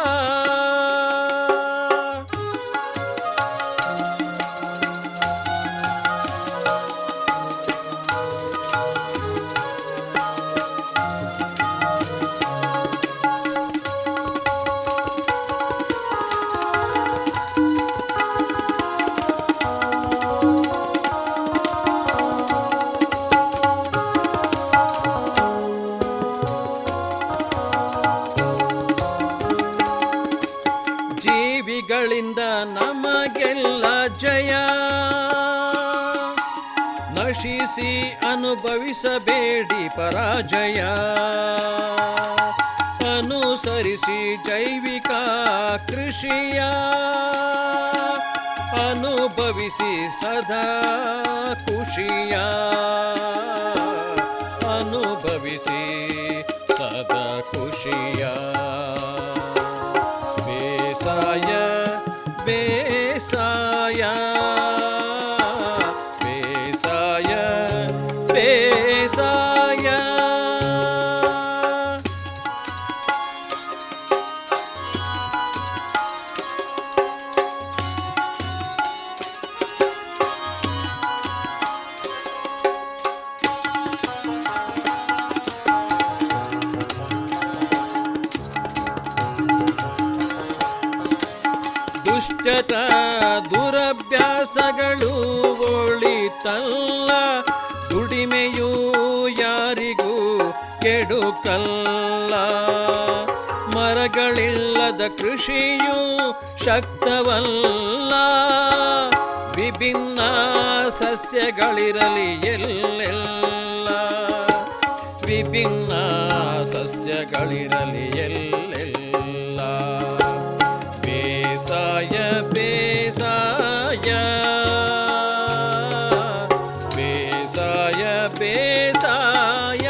ಜೀವಿಗಳಿಂದ ನಮಗೆಲ್ಲ ಜಯ ನಶಿಸಿ ಅನುಭವಿಸಬೇಡಿ ಪರಾಜಯ ಅನುಸರಿಸಿ ಜೈವಿಕ ಕೃಷಿಯ ಅನುಭವಿಸಿ ಸದಾ ಖುಷಿಯ ಅನುಭವಿಸಿ ಸದಾ ಖುಷಿಯ ಬೇಸಾಯ ಬೇಸಾಯ ಬೇಸಾಯ ಬೇಸಾಯ ದುಷ್ಟತ ದುರಭ್ಯಾಸಗಳು ಒಳಿತಲ್ಲ ದುಡಿಮೆಯು ಯಾರಿಗೂ ಕೆಡುಕಲ್ಲ ಮರಗಳಿಲ್ಲದ ಕೃಷಿಯು ಶಕ್ತವಲ್ಲ ವಿಭಿನ್ನ ಸಸ್ಯಗಳಿರಲಿ ಎಲ್ಲೆಲ್ಲ ವಿಭಿನ್ನ ಸಸ್ಯಗಳಿರಲಿ ಎಲ್ಲೆಲ್ಲ ಬೇಸಾಯ ಬೇಸಾಯ ಬೇಸಾಯ ಬೇಸಾಯ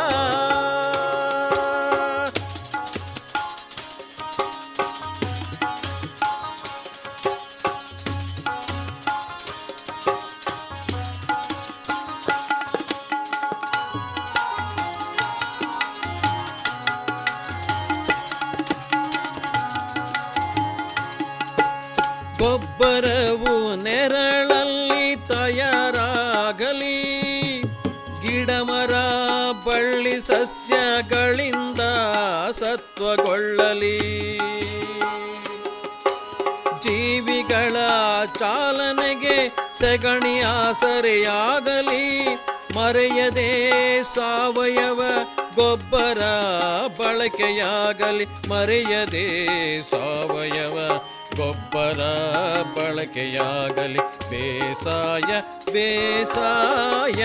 ಗೊಬ್ಬರವು ನೆರಳಲ್ಲಿ ತಯಾರಾಗಲಿ ಗಿಡಮರ ಬಳ್ಳಿ ಸಸ್ಯಗಳಿಂದ ಸತ್ವಗೊಳ್ಳಲಿ ಜೀವಿಗಳ ಚಾಲನೆಗೆ ಸಗಣಿ ಆಸರೆಯಾಗಲಿ ಮರೆಯದೆ ಸಾವಯವ ಗೊಬ್ಬರ ಬಳಕೆಯಾಗಲಿ ಮರೆಯದೆ ಸಾವಯವ ಗೊಬ್ಬರ ಬಳಕೆಯಾಗಲಿ ಬೇಸಾಯ ಬೇಸಾಯ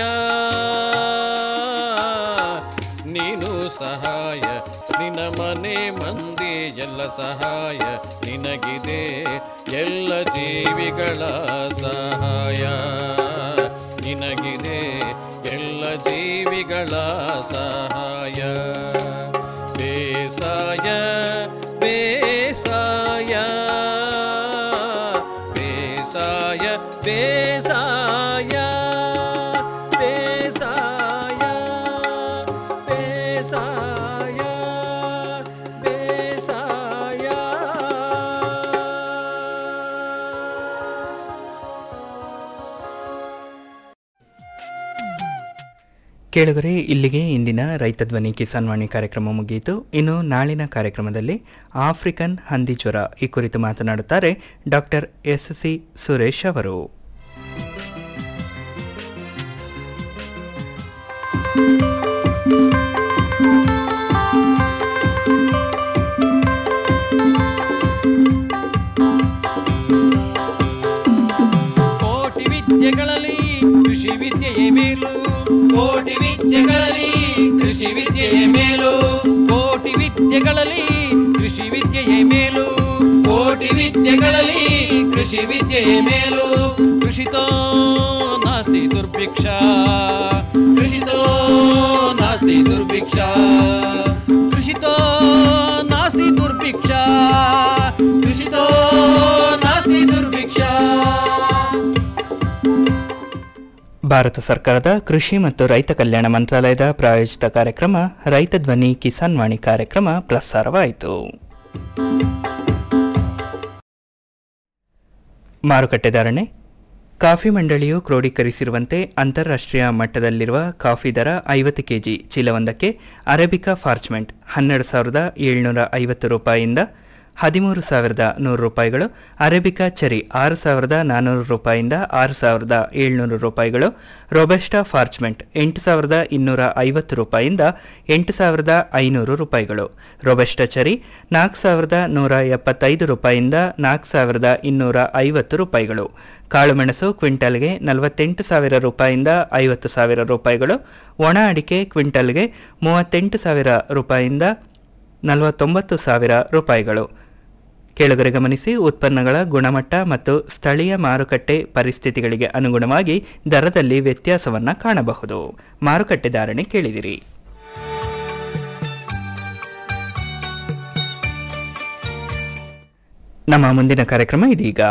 ನೀನು ಸಹಾಯ ನಿನ್ನ ಮನೆ ಮಂದಿ ಎಲ್ಲ ಸಹಾಯ ನಿನಗಿದೆ ಎಲ್ಲ ಜೀವಿಗಳ ಸಹಾಯ ನಿನಗಿದೆ ಎಲ್ಲ ಜೀವಿಗಳ ಸಹಾಯ ಬೇಸಾಯ ಬೇಸಾಯ ಬೇಸಾಯ ಬೇಸಾಯ ಬೇಸಾಯ ಬೇಸಾಯ ಕೇಳುಗರೆ ಇಲ್ಲಿಗೆ ಇಂದಿನ ರೈತ ಧ್ವನಿ ಕಿಸಾನ್ ವಾಣಿ ಕಾರ್ಯಕ್ರಮ ಮುಗಿಯಿತು ಇನ್ನು ನಾಳಿನ ಕಾರ್ಯಕ್ರಮದಲ್ಲಿ ಆಫ್ರಿಕನ್ ಹಂದಿ ಜ್ವರ ಈ ಕುರಿತು ಮಾತನಾಡುತ್ತಾರೆ ಡಾಕ್ಟರ್ ಎಸ್ ಸಿ ಸುರೇಶ್ ಅವರು ಕೋಟಿ ವಿದ್ಯೆಗಳಲ್ಲಿ ಕೃಷಿ ವಿದ್ಯೆಯೇ ಮೇಲು ಕೋಟಿ ವಿದ್ಯೆಗಳಲ್ಲಿ ಕೃಷಿ ವಿದ್ಯೆಯೇ ಮೇಲು ಕೋಟಿ ವಿದ್ಯೆಗಳಲ್ಲಿ ಕೃಷಿ ವಿದ್ಯೆಯೇ ಮೇಲು ಕೋಟಿ ವಿದ್ಯೆಗಳಲ್ಲಿ ಕೃಷಿ ವಿದ್ಯೆಯೇ ಮೇಲು ಕೃಷಿತೋ ನಾಸ್ತಿ ದುರ್ಭಿಕ್ಷ ಕೃಷಿತೋ ನಾಸ್ತಿ ದುರ್ಭಿಕ್ಷ ಕೃಷಿತೋ ನಾಸ್ತಿ ದುರ್ಭಿಕ್ಷ ಕೃಷಿತೋ ನಾಸ್ತಿ ದುರ್ಭಿಕ್ಷ ಭಾರತ ಸರ್ಕಾರದ ಕೃಷಿ ಮತ್ತು ರೈತ ಕಲ್ಯಾಣ ಮಂತ್ರಾಲಯದ ಪ್ರಾಯೋಜಿತ ಕಾರ್ಯಕ್ರಮ ರೈತ ಧ್ವನಿ ಕಿಸಾನ್ ವಾಣಿ ಕಾರ್ಯಕ್ರಮ ಪ್ರಸಾರವಾಯಿತು ಮಾರುಕಟ್ಟೆ ಧಾರಣೆ ಕಾಫಿ ಮಂಡಳಿಯು ಕ್ರೋಢೀಕರಿಸಿರುವಂತೆ ಅಂತಾರಾಷ್ಟ್ರೀಯ ಮಟ್ಟದಲ್ಲಿರುವ ಕಾಫಿ ದರ ಐವತ್ತು ಕೆಜಿ ಚೀಲವೊಂದಕ್ಕೆ ಅರೇಬಿಕಾ ಫಾರ್ಚ್ಮೆಂಟ್ ಹನ್ನೆರಡು ಸಾವಿರದ ಏಳ್ನೂರ ಐವತ್ತು ರೂಪಾಯಿಯಿಂದ ಹದಿಮೂರು ಸಾವಿರದ ನೂರು ರೂಪಾಯಿಗಳು ಅರೇಬಿಕಾ ಚೆರಿ ಆರು ಸಾವಿರದ ನಾನ್ನೂರು ರೂಪಾಯಿಯಿಂದ ಆರು ಸಾವಿರದ ಏಳ್ನೂರು ರೂಪಾಯಿಗಳು ರೊಬೆಸ್ಟಾ ಫಾರ್ಚ್ಮೆಂಟ್ ಎಂಟು ಸಾವಿರದ ಇನ್ನೂರ ಐವತ್ತು ರೂಪಾಯಿಯಿಂದ ಎಂಟು ಸಾವಿರದ ಐನೂರು ರೂಪಾಯಿಗಳು ರೊಬೆಸ್ಟಾ ಚೆರಿ ನಾಲ್ಕು ಸಾವಿರದ ನೂರ ಎಪ್ಪತ್ತೈದು ರೂಪಾಯಿಯಿಂದ ನಾಲ್ಕು ಸಾವಿರದ ಇನ್ನೂರ ಐವತ್ತು ರೂಪಾಯಿಗಳು ಕಾಳುಮೆಣಸು ಕ್ವಿಂಟಲ್ಗೆ ನಲವತ್ತೆಂಟು ಸಾವಿರ ರೂಪಾಯಿಯಿಂದ ಐವತ್ತು ಸಾವಿರ ರೂಪಾಯಿಗಳು ಒಣ ಅಡಿಕೆ ಕ್ವಿಂಟಲ್ಗೆ ಮೂವತ್ತೆಂಟು ಸಾವಿರ ರೂಪಾಯಿಯಿಂದ ನಲವತ್ತೊಂಬತ್ತು ಸಾವಿರ ರೂಪಾಯಿಗಳು ಕೇಳುಗರೆ ಗಮನಿಸಿ ಉತ್ಪನ್ನಗಳ ಗುಣಮಟ್ಟ ಮತ್ತು ಸ್ಥಳೀಯ ಮಾರುಕಟ್ಟೆ ಪರಿಸ್ಥಿತಿಗಳಿಗೆ ಅನುಗುಣವಾಗಿ ದರದಲ್ಲಿ ವ್ಯತ್ಯಾಸವನ್ನು ಕಾಣಬಹುದು ಮಾರುಕಟ್ಟೆ ಧಾರಣೆ ಕೇಳಿದಿರಿ ನಮ್ಮ ಮುಂದಿನ ಕಾರ್ಯಕ್ರಮ ಇದೀಗ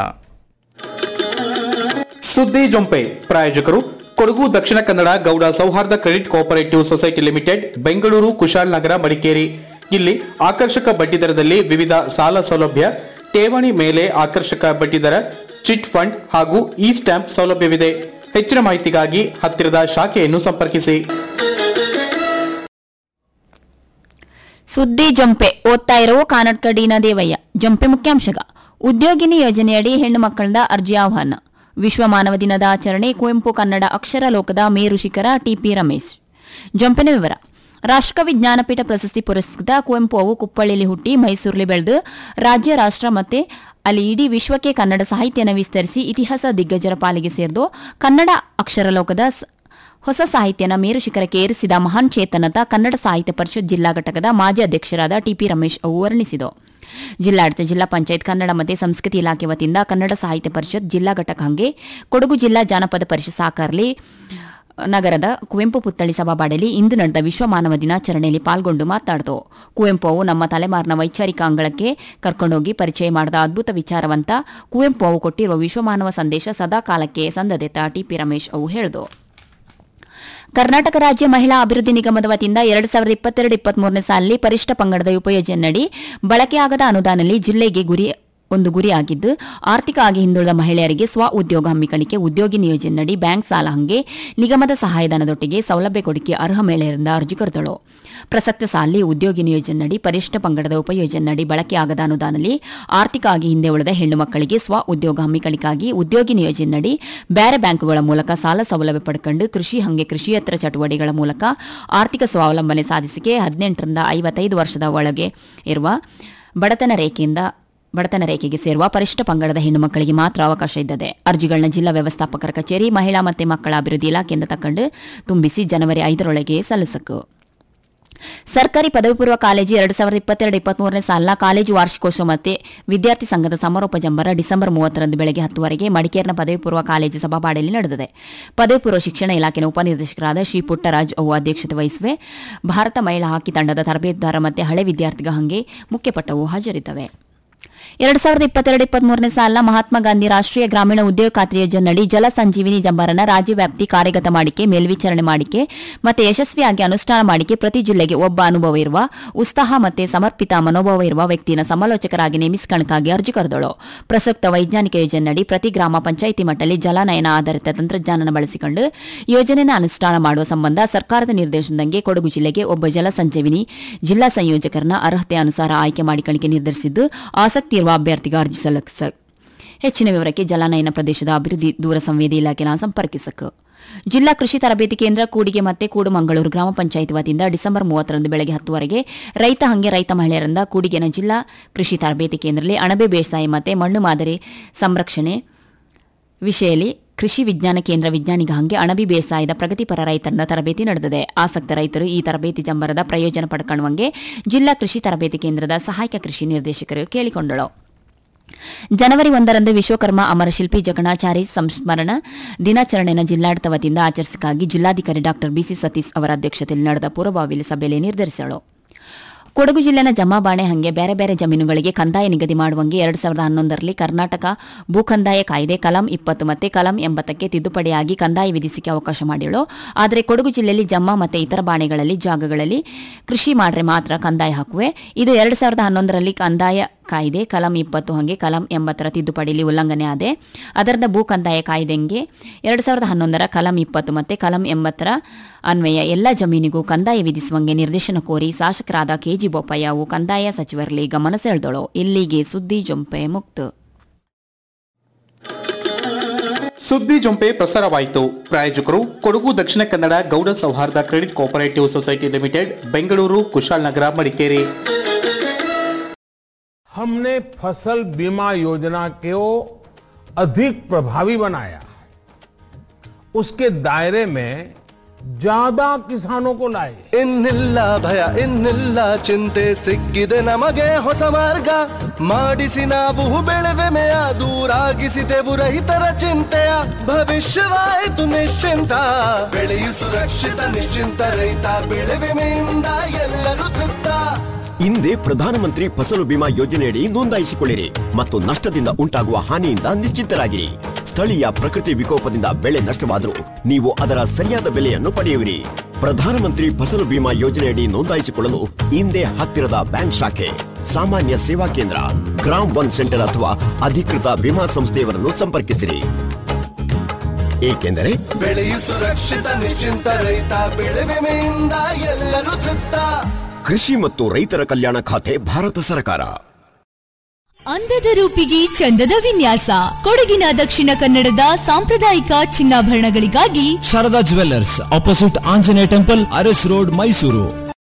ಸುದ್ದಿ ಜೊಂಪೆ ಪ್ರಾಯೋಜಕರು ಕೊಡಗು ದಕ್ಷಿಣ Kannada Gowda Souharda credit cooperative society limited Bengaluru Kushalnagar Madikeri ಇಲ್ಲಿ ಆಕರ್ಷಕ ಬಡ್ಡಿದರದಲ್ಲಿ ವಿವಿಧ ಸಾಲ ಸೌಲಭ್ಯ ಠೇವಣಿ ಮೇಲೆ ಆಕರ್ಷಕ ಬಡ್ಡಿದರ ಚಿಟ್ ಫಂಡ್ ಹಾಗೂ ಇ ಸ್ಟ್ಯಾಂಪ್ ಸೌಲಭ್ಯವಿದೆ ಹೆಚ್ಚಿನ ಮಾಹಿತಿಗಾಗಿ ಹತ್ತಿರದ ಶಾಖೆಯನ್ನು ಸಂಪರ್ಕಿಸಿ ಸುದ್ದಿ ಜೊಂಪೆ ಓದ್ತಾ ಇರೋ ಕಾನಡ್ಕ ಡಿನ ದೇವಯ್ಯ ಜೊಂಪೆ ಮುಖ್ಯಾಂಶಗ ಉದ್ಯೋಗಿನಿ ಯೋಜನೆಯಡಿ ಹೆಣ್ಣು ಮಕ್ಕಳದ ಅರ್ಜಿ ಆಹ್ವಾನ ವಿಶ್ವ ಮಾನವ ದಿನದ ಆಚರಣೆ ಕುವೆಂಪು ಕನ್ನಡ ಅಕ್ಷರ ಲೋಕದ ಮೇರು ಶಿಖರ ಟಿಪಿ ರಮೇಶ್ ಜೊಂಪಿನ ವಿವರ ರಾಷ್ಟ್ರ ವಿಜ್ಞಾನಪೀಠ ಪ್ರಶಸ್ತಿ ಪುರಸ್ಕೃತ ಕುವೆಂಪು ಅವು ಕುಪ್ಪಳ್ಳಿಯಲ್ಲಿ ಹುಟ್ಟಿ ಮೈಸೂರಲ್ಲಿ ಬೆಳೆದು ರಾಜ್ಯ ರಾಷ್ಟ್ರ ಮತ್ತೆ ಅಲ್ಲಿ ಇಡೀ ವಿಶ್ವಕ್ಕೆ ಕನ್ನಡ ಸಾಹಿತ್ಯನ ವಿಸ್ತರಿಸಿ ಇತಿಹಾಸ ದಿಗ್ಗಜರ ಪಾಲಿಗೆ ಸೇರಿದು ಕನ್ನಡ ಅಕ್ಷರ ಲೋಕದ ಸ- ಹೊಸ ಸಾಹಿತ್ಯನ ಮೇರು ಶಿಖರಕ್ಕೆ ಏರಿಸಿದ ಮಹಾನ್ ಚೇತನದ ಕನ್ನಡ ಸಾಹಿತ್ಯ ಪರಿಷತ್ ಜಿಲ್ಲಾ ಘಟಕದ ಮಾಜಿ ಅಧ್ಯಕ್ಷರಾದ ಟಿಪಿ ರಮೇಶ್ ಅವು ವರ್ಣಿಸಿದರು ಜಿಲ್ಲಾಡಳಿತ ಜಿಲ್ಲಾ ಪಂಚಾಯತ್ ಕನ್ನಡ ಮತ್ತು ಸಂಸ್ಕೃತಿ ಇಲಾಖೆ ವತಿಯಿಂದ ಕನ್ನಡ ಸಾಹಿತ್ಯ ಪರಿಷತ್ ಜಿಲ್ಲಾ ಘಟಕ ಹಂಗೆ ಕೊಡಗು ಜಿಲ್ಲಾ ಜಾನಪದ ಪರಿಷತ್ ಸಾಕಾರ್ಲಿ ನಗರದ ಕುವೆಂಪು ಪುತ್ಥಳಿ ಸಭಾಬಾಡಲಿ ಇಂದು ನಡೆದ ವಿಶ್ವ ಮಾನವ ದಿನಾಚರಣೆಯಲ್ಲಿ ಪಾಲ್ಗೊಂಡು ಮಾತನಾಡಿತು ಕುವೆಂಪು ಅವು ನಮ್ಮ ತಲೆಮಾರಿನ ವೈಚಾರಿಕ ಅಂಗಳಕ್ಕೆ ಕರ್ಕೊಂಡೋಗಿ ಪರಿಚಯ ಮಾಡಿದ ಅದ್ಭುತ ವಿಚಾರವಂತ ಕುವೆಂಪು ಅವು ಕೊಟ್ಟಿರುವ ವಿಶ್ವ ಮಾನವ ಸಂದೇಶ ಸದಾ ಕಾಲಕ್ಕೆ ಸಂದದೆತ ಟಿಪಿ ರಮೇಶ್ ಅವು ಹೇಳಿದು ಕರ್ನಾಟಕ ರಾಜ್ಯ ಮಹಿಳಾ ಅಭಿವೃದ್ಧಿ ನಿಗಮದ ವತಿಯಿಂದ ಎರಡ್ ಸಾವಿರದ ಇಪ್ಪತ್ತೆರಡು ಇಪ್ಪತ್ಮೂರನೇ ಸಾಲಿನಲ್ಲಿ ಪರಿಷ್ಠ ಪಂಗಡದ ಉಪಯೋಜನೆಯಡಿ ಬಳಕೆಯಾಗದ ಅನುದಾನದಲ್ಲಿ ಜಿಲ್ಲೆಗೆ ಗುರಿ ಒಂದು ಗುರಿಯಾಗಿದ್ದು ಆರ್ಥಿಕವಾಗಿ ಹಿಂದುಳಿದ ಮಹಿಳೆಯರಿಗೆ ಸ್ವ ಉದ್ಯೋಗ ಹಮ್ಮಿಕಣಿಕೆ ಉದ್ಯೋಗಿ ನಿಯೋಜನೆಯಡಿ ಬ್ಯಾಂಕ್ ಸಾಲ ಹಂಗೆ ನಿಗಮದ ಸಹಾಯಧನದೊಟ್ಟಿಗೆ ಸೌಲಭ್ಯ ಕೊಡಿಕೆ ಅರ್ಹ ಮಹಿಳೆಯರಿಂದ ಅರ್ಜಿ ಕರೆದಳು ಪ್ರಸಕ್ತ ಸಾಲಿ ಉದ್ಯೋಗಿ ನಿಯೋಜನೆಯಡಿ ಪರಿಷ್ಠ ಪಂಗಡದ ಉಪಯೋಜನೆಯಡಿ ಬಳಕೆಯಾಗದ ಅನುದಾನದಲ್ಲಿ ಆರ್ಥಿಕವಾಗಿ ಹಿಂದೆ ಉಳಿದ ಹೆಣ್ಣು ಮಕ್ಕಳಿಗೆ ಸ್ವ ಉದ್ಯೋಗ ಹಮ್ಮಿಕಣಿಗಾಗಿ ಉದ್ಯೋಗಿ ನಿಯೋಜನೆಯಡಿ ಬೇರೆ ಬ್ಯಾಂಕುಗಳ ಮೂಲಕ ಸಾಲ ಸೌಲಭ್ಯ ಪಡ್ಕೊಂಡು ಕೃಷಿ ಹಂಗೆ ಕೃಷಿಯೇತರ ಚಟುವಟಿಕೆಗಳ ಮೂಲಕ ಆರ್ಥಿಕ ಸ್ವಾವಲಂಬನೆ ಸಾಧಿಸಿಕೆ ಹದಿನೆಂಟರಿಂದ ಐವತ್ತೈದು ವರ್ಷದ ಒಳಗೆ ಇರುವ ಬಡತನ ರೇಖೆಯಿಂದ ಬಡತನ ರೇಖೆಗೆ ಸೇರುವ ಪರಿಶಿಷ್ಟ ಪಂಗಡದ ಹೆಣ್ಣು ಮಕ್ಕಳಿಗೆ ಮಾತ್ರ ಅವಕಾಶ ಇದ್ದದೆ ಅರ್ಜಿಗಳನ್ನ ಜಿಲ್ಲಾ ವ್ಯವಸ್ಥಾಪಕರ ಕಚೇರಿ ಮಹಿಳಾ ಮತ್ತು ಮಕ್ಕಳ ಅಭಿವೃದ್ಧಿ ಇಲಾಖೆಯಿಂದ ತಕೊಂಡು ತುಂಬಿಸಿ ಜನವರಿ ಐದರೊಳಗೆ ಸಲ್ಲಿಸಕು ಸರ್ಕಾರಿ ಪದವಿ ಪೂರ್ವ ಕಾಲೇಜು ಎರಡು ಸಾವಿರದ ಇಪ್ಪತ್ತೆರಡು ಇಪ್ಪತ್ಮೂರನೇ ಸಾಲಿನ ಕಾಲೇಜು ವಾರ್ಷಿಕೋತ್ಸವ ಮತ್ತು ವಿದ್ಯಾರ್ಥಿ ಸಂಘದ ಸಮಾರೋಪ ಜಂಬರ ಡಿಸೆಂಬರ್ ಮೂವತ್ತರಂದು ಬೆಳಗ್ಗೆ ಹತ್ತುವರೆಗೆ ಮಡಿಕೇರಿನ ಪದವಿ ಪೂರ್ವ ಕಾಲೇಜು ಸಭಾಪಾಡಿಯಲ್ಲಿ ನಡೆದಿದೆ ಪದವಿ ಪೂರ್ವ ಶಿಕ್ಷಣ ಇಲಾಖೆಯ ಉಪನಿರ್ದೇಶಕರಾದ ಶ್ರೀ ಪುಟ್ಟರಾಜ್ ಅವು ಅಧ್ಯಕ್ಷತೆ ವಹಿಸುವೆ ಭಾರತ ಮಹಿಳಾ ಹಾಕಿ ತಂಡದ ತರಬೇತುದಾರ ಮತ್ತು ಹಳೆ ವಿದ್ಯಾರ್ಥಿಗ ಹಂಗೆ ಮುಖ್ಯಪಟ್ಟವು ಹಾಜರಿದ್ದವೆ ಎರಡು ಸಾವಿರದ ಇಪ್ಪತ್ತೆರಡು ಇಪ್ಪತ್ಮೂರನೇ ಸಾಲಿನ ಮಹಾತ್ಮ ಗಾಂಧಿ ರಾಷ್ಟ್ರೀಯ ಗ್ರಾಮೀಣ ಉದ್ಯೋಗ ಖಾತ್ರಿ ಯೋಜನೆಯಡಿ ಜಲ ಸಂಜೀವಿನಿ ಜಂಬರನ ರಾಜ್ಯ ವ್ಯಾಪ್ತಿ ಕಾರ್ಯಗತ ಮಾಡಿಕೆ ಮೇಲ್ವಿಚಾರಣೆ ಮಾಡಿಕೆ ಮತ್ತು ಯಶಸ್ವಿಯಾಗಿ ಅನುಷ್ಠಾನ ಮಾಡಿಕೆ ಪ್ರತಿ ಜಿಲ್ಲೆಗೆ ಒಬ್ಬ ಅನುಭವ ಇರುವ ಉತ್ಸಾಹ ಮತ್ತು ಸಮರ್ಪಿತ ಮನೋಭಾವ ಇರುವ ವ್ಯಕ್ತಿಯನ್ನು ಸಮಾಲೋಚಕರಾಗಿ ನೇಮಿಸಿಕೊಳ್ಳಕ್ಕಾಗಿ ಅರ್ಜಿ ಕರೆದಳು ಪ್ರಸಕ್ತ ವೈಜ್ಞಾನಿಕ ಯೋಜನೆಯಡಿ ಪ್ರತಿ ಗ್ರಾಮ ಪಂಚಾಯಿತಿ ಮಟ್ಟದಲ್ಲಿ ಜಲನಯನ ಆಧಾರಿತ ತಂತ್ರಜ್ಞಾನ ಬಳಸಿಕೊಂಡು ಯೋಜನೆಯನ್ನು ಅನುಷ್ಠಾನ ಮಾಡುವ ಸಂಬಂಧ ಸರ್ಕಾರದ ನಿರ್ದೇಶನದಂಗೆ ಕೊಡಗು ಜಿಲ್ಲೆಗೆ ಒಬ್ಬ ಜಲ ಸಂಜೀವಿನಿ ಜಿಲ್ಲಾ ಸಂಯೋಜಕರನ್ನ ಅರ್ಹತೆ ಅನುಸಾರ ಆಯ್ಕೆ ಮಾಡಿಕೊಳ್ಳಿಕ್ಕೆ ನಿರ್ಧರಿಸಿದ್ದು ಆಸಕ್ತಿ ಇರುವ ಅಭ್ಯರ್ಥಿಗೆ ಅರ್ಜಿ ಸಲ್ಲಿಸ ಹೆಚ್ಚಿನ ವಿವರಕ್ಕೆ ಜಲಾನಯನ ಪ್ರದೇಶದ ಅಭಿವೃದ್ಧಿ ದೂರ ಸಂವೇದಿ ಇಲಾಖೆನ ಸಂಪರ್ಕಿಸಕು ಜಿಲ್ಲಾ ಕೃಷಿ ತರಬೇತಿ ಕೇಂದ್ರ ಕೂಡಿಗೆ ಮತ್ತೆ ಕೂಡುಮಂಗಳೂರು ಗ್ರಾಮ ಪಂಚಾಯತ್ ವತಿಯಿಂದ ಡಿಸೆಂಬರ್ ಮೂವತ್ತರಂದು ಬೆಳಗ್ಗೆ ಹತ್ತುವರೆಗೆ ರೈತ ಹಂಗೆ ರೈತ ಮಹಿಳೆಯರಿಂದ ಕೂಡಿಗೆನ ಜಿಲ್ಲಾ ಕೃಷಿ ತರಬೇತಿ ಕೇಂದ್ರದಲ್ಲಿ ಅಣಬೆ ಬೇಸಾಯ ಮತ್ತು ಮಣ್ಣು ಮಾದರಿ ಸಂರಕ್ಷಣೆ ವಿಷಯದಲ್ಲಿ ಕೃಷಿ ವಿಜ್ಞಾನ ಕೇಂದ್ರ ವಿಜ್ಞಾನಿಗ ಹಂಗೆ ಅಣಬಿ ಬೇಸಾಯದ ಪ್ರಗತಿಪರ ರೈತರಿಂದ ತರಬೇತಿ ನಡೆದಿದೆ ಆಸಕ್ತ ರೈತರು ಈ ತರಬೇತಿ ಜಂಬರದ ಪ್ರಯೋಜನ ಪಡ್ಕೊಳ್ಳುವಂಗೆ ಜಿಲ್ಲಾ ಕೃಷಿ ತರಬೇತಿ ಕೇಂದ್ರದ ಸಹಾಯಕ ಕೃಷಿ ನಿರ್ದೇಶಕರು ಕೇಳಿಕೊಂಡಳು ಜನವರಿ ಒಂದರಂದು ವಿಶ್ವಕರ್ಮ ಅಮರಶಿಲ್ಪಿ ಜಗಣಾಚಾರಿ ಸಂಸ್ಮರಣ ದಿನಾಚರಣೆಯನ್ನು ಜಿಲ್ಲಾಡಳಿತ ವತಿಯಿಂದ ಆಚರಿಸಕ್ಕಾಗಿ ಜಿಲ್ಲಾಧಿಕಾರಿ ಡಾ ಬಿಸಿ ಸತೀಶ್ ಅವರ ಅಧ್ಯಕ್ಷತೆಯಲ್ಲಿ ನಡೆದ ಪೂರ್ವಭಾವಿ ಸಭೆಯಲ್ಲಿ ನಿರ್ಧರಿಸಲು ಕೊಡಗು ಜಿಲ್ಲೆನ ಜಮಾಬಾಣೆ ಹಂಗೆ ಬೇರೆ ಬೇರೆ ಜಮೀನುಗಳಿಗೆ ಕಂದಾಯ ನಿಗದಿ ಮಾಡುವಂಗೆ ಎರಡು ಸಾವಿರದ ಹನ್ನೊಂದರಲ್ಲಿ ಕರ್ನಾಟಕ ಭೂ ಕಂದಾಯ ಕಾಯ್ದೆ ಕಲಂ ಇಪ್ಪತ್ತು ಮತ್ತೆ ಕಲಂ ಎಂಬತ್ತಕ್ಕೆ ತಿದ್ದುಪಡಿಯಾಗಿ ಕಂದಾಯ ವಿಧಿಸಿಕೆ ಅವಕಾಶ ಮಾಡಿಳು ಆದರೆ ಕೊಡಗು ಜಿಲ್ಲೆಯಲ್ಲಿ ಜಮ್ಮ ಮತ್ತು ಇತರ ಬಾಣೆಗಳಲ್ಲಿ ಜಾಗಗಳಲ್ಲಿ ಕೃಷಿ ಮಾಡ್ರೆ ಮಾತ್ರ ಕಂದಾಯ ಹಾಕುವೆ ಇದು ಎರಡು ಸಾವಿರದ ಹನ್ನೊಂದರಲ್ಲಿ ಕಂದಾಯ ಕಾಯ್ದೆ ಕಲಂ ಇಪ್ಪತ್ತು ಹಂಗೆ ಕಲಂ ಎಂಬತ್ತರ ತಿದ್ದುಪಡಿಯಲ್ಲಿ ಉಲ್ಲಂಘನೆ ಆದೆ ಅದರದ ಭೂ ಕಂದಾಯ ಕಾಯ್ದೆಂಗೆ ಎರಡು ಸಾವಿರದ ಹನ್ನೊಂದರ ಕಲಂ ಇಪ್ಪತ್ತು ಮತ್ತು ಕಲಂ ಎಂಬತ್ತರ ಅನ್ವಯ ಎಲ್ಲ ಜಮೀನಿಗೂ ಕಂದಾಯ ವಿಧಿಸುವಂಗೆ ನಿರ್ದೇಶನ ಕೋರಿ ಶಾಸಕರಾದ ಕೆಜಿ ಬೋಪಯ್ಯ ಅವು ಕಂದಾಯ ಸಚಿವರಲ್ಲಿ ಗಮನ ಸೆಳೆದಳು ಇಲ್ಲಿಗೆ ಸುದ್ದಿ ಜೊಂಪೆ ಮುಕ್ತ ಸುದ್ದಿ ಜೊಂಪೆ ಪ್ರಸಾರವಾಯಿತು ಪ್ರಾಯೋಜಕರು ಕೊಡಗು ದಕ್ಷಿಣ Kannada Gowda Souharda credit cooperative society limited Bengaluru Kushalnagar Madikeri हमने फसल बीमा योजना को अधिक प्रभावी बनाया उसके दायरे में ज्यादा किसानों को लाए ಇನ್ನಿಲ್ಲ ಭಯ ಇನ್ನಿಲ್ಲ ಚಿಂತೆ ಸಿಕ್ಕಿದೆ ನಮಗೆ ಹೊಸ ಮಾರ್ಗ ಮಾಡಿಸಿ ನಾವು ಬೆಳೆವೆಮೆಯ ದೂರಾಗಿಸಿದೆವು ರೈತರ ಚಿಂತೆಯ ಭವಿಷ್ಯವಾಯಿತು ನಿಶ್ಚಿಂತ ಬೆಳೆಯು ಸುರಕ್ಷಿತ ನಿಶ್ಚಿಂತ ರೈತ ಬೆಳೆ ವಿಮೆಯಿಂದ ಎಲ್ಲರೂ ತೃಪ್ತ ಹಿಂದೆ ಪ್ರಧಾನಮಂತ್ರಿ ಫಸಲು ಬಿಮಾ ಯೋಜನೆಯಡಿ ನೋಂದಾಯಿಸಿಕೊಳ್ಳಿರಿ ಮತ್ತು ನಷ್ಟದಿಂದ ಉಂಟಾಗುವ ಹಾನಿಯಿಂದ ನಿಶ್ಚಿಂತರಾಗಿರಿ ಸ್ಥಳೀಯ ಪ್ರಕೃತಿ ವಿಕೋಪದಿಂದ ಬೆಳೆ ನಷ್ಟವಾದರೂ ನೀವು ಅದರ ಸರಿಯಾದ ಬೆಲೆಯನ್ನು ಪಡೆಯುವಿರಿ ಪ್ರಧಾನಮಂತ್ರಿ ಫಸಲು ಬಿಮಾ ಯೋಜನೆಯಡಿ ನೋಂದಾಯಿಸಿಕೊಳ್ಳಲು ಹಿಂದೆ ಹತ್ತಿರದ ಬ್ಯಾಂಕ್ ಶಾಖೆ ಸಾಮಾನ್ಯ ಸೇವಾ ಕೇಂದ್ರ ಗ್ರಾಮ್ ಒನ್ ಸೆಂಟರ್ ಅಥವಾ ಅಧಿಕೃತ ವಿಮಾ ಸಂಸ್ಥೆಯವರನ್ನು ಸಂಪರ್ಕಿಸಿರಿ ಏಕೆಂದರೆ ಬೆಳೆಯು ಸುರಕ್ಷಿತ ನಿಶ್ಚಿಂತ ರೈತ ಬೆಳೆ ವಿಮೆಯಿಂದ ಎಲ್ಲರೂ ತೃಪ್ತ ಕೃಷಿ ಮತ್ತು ರೈತರ ಕಲ್ಯಾಣ ಖಾತೆ ಭಾರತ ಸರ್ಕಾರ ಅಂದದ ರೂಪಿಗೆ ಚಂದದ ವಿನ್ಯಾಸ ಕೊಡಗಿನ ದಕ್ಷಿಣ ಕನ್ನಡದ ಸಾಂಪ್ರದಾಯಿಕ ಚಿನ್ನಾಭರಣಗಳಿಗಾಗಿ Sharada jewellers opposite Anjaneya temple Aras road Mysuru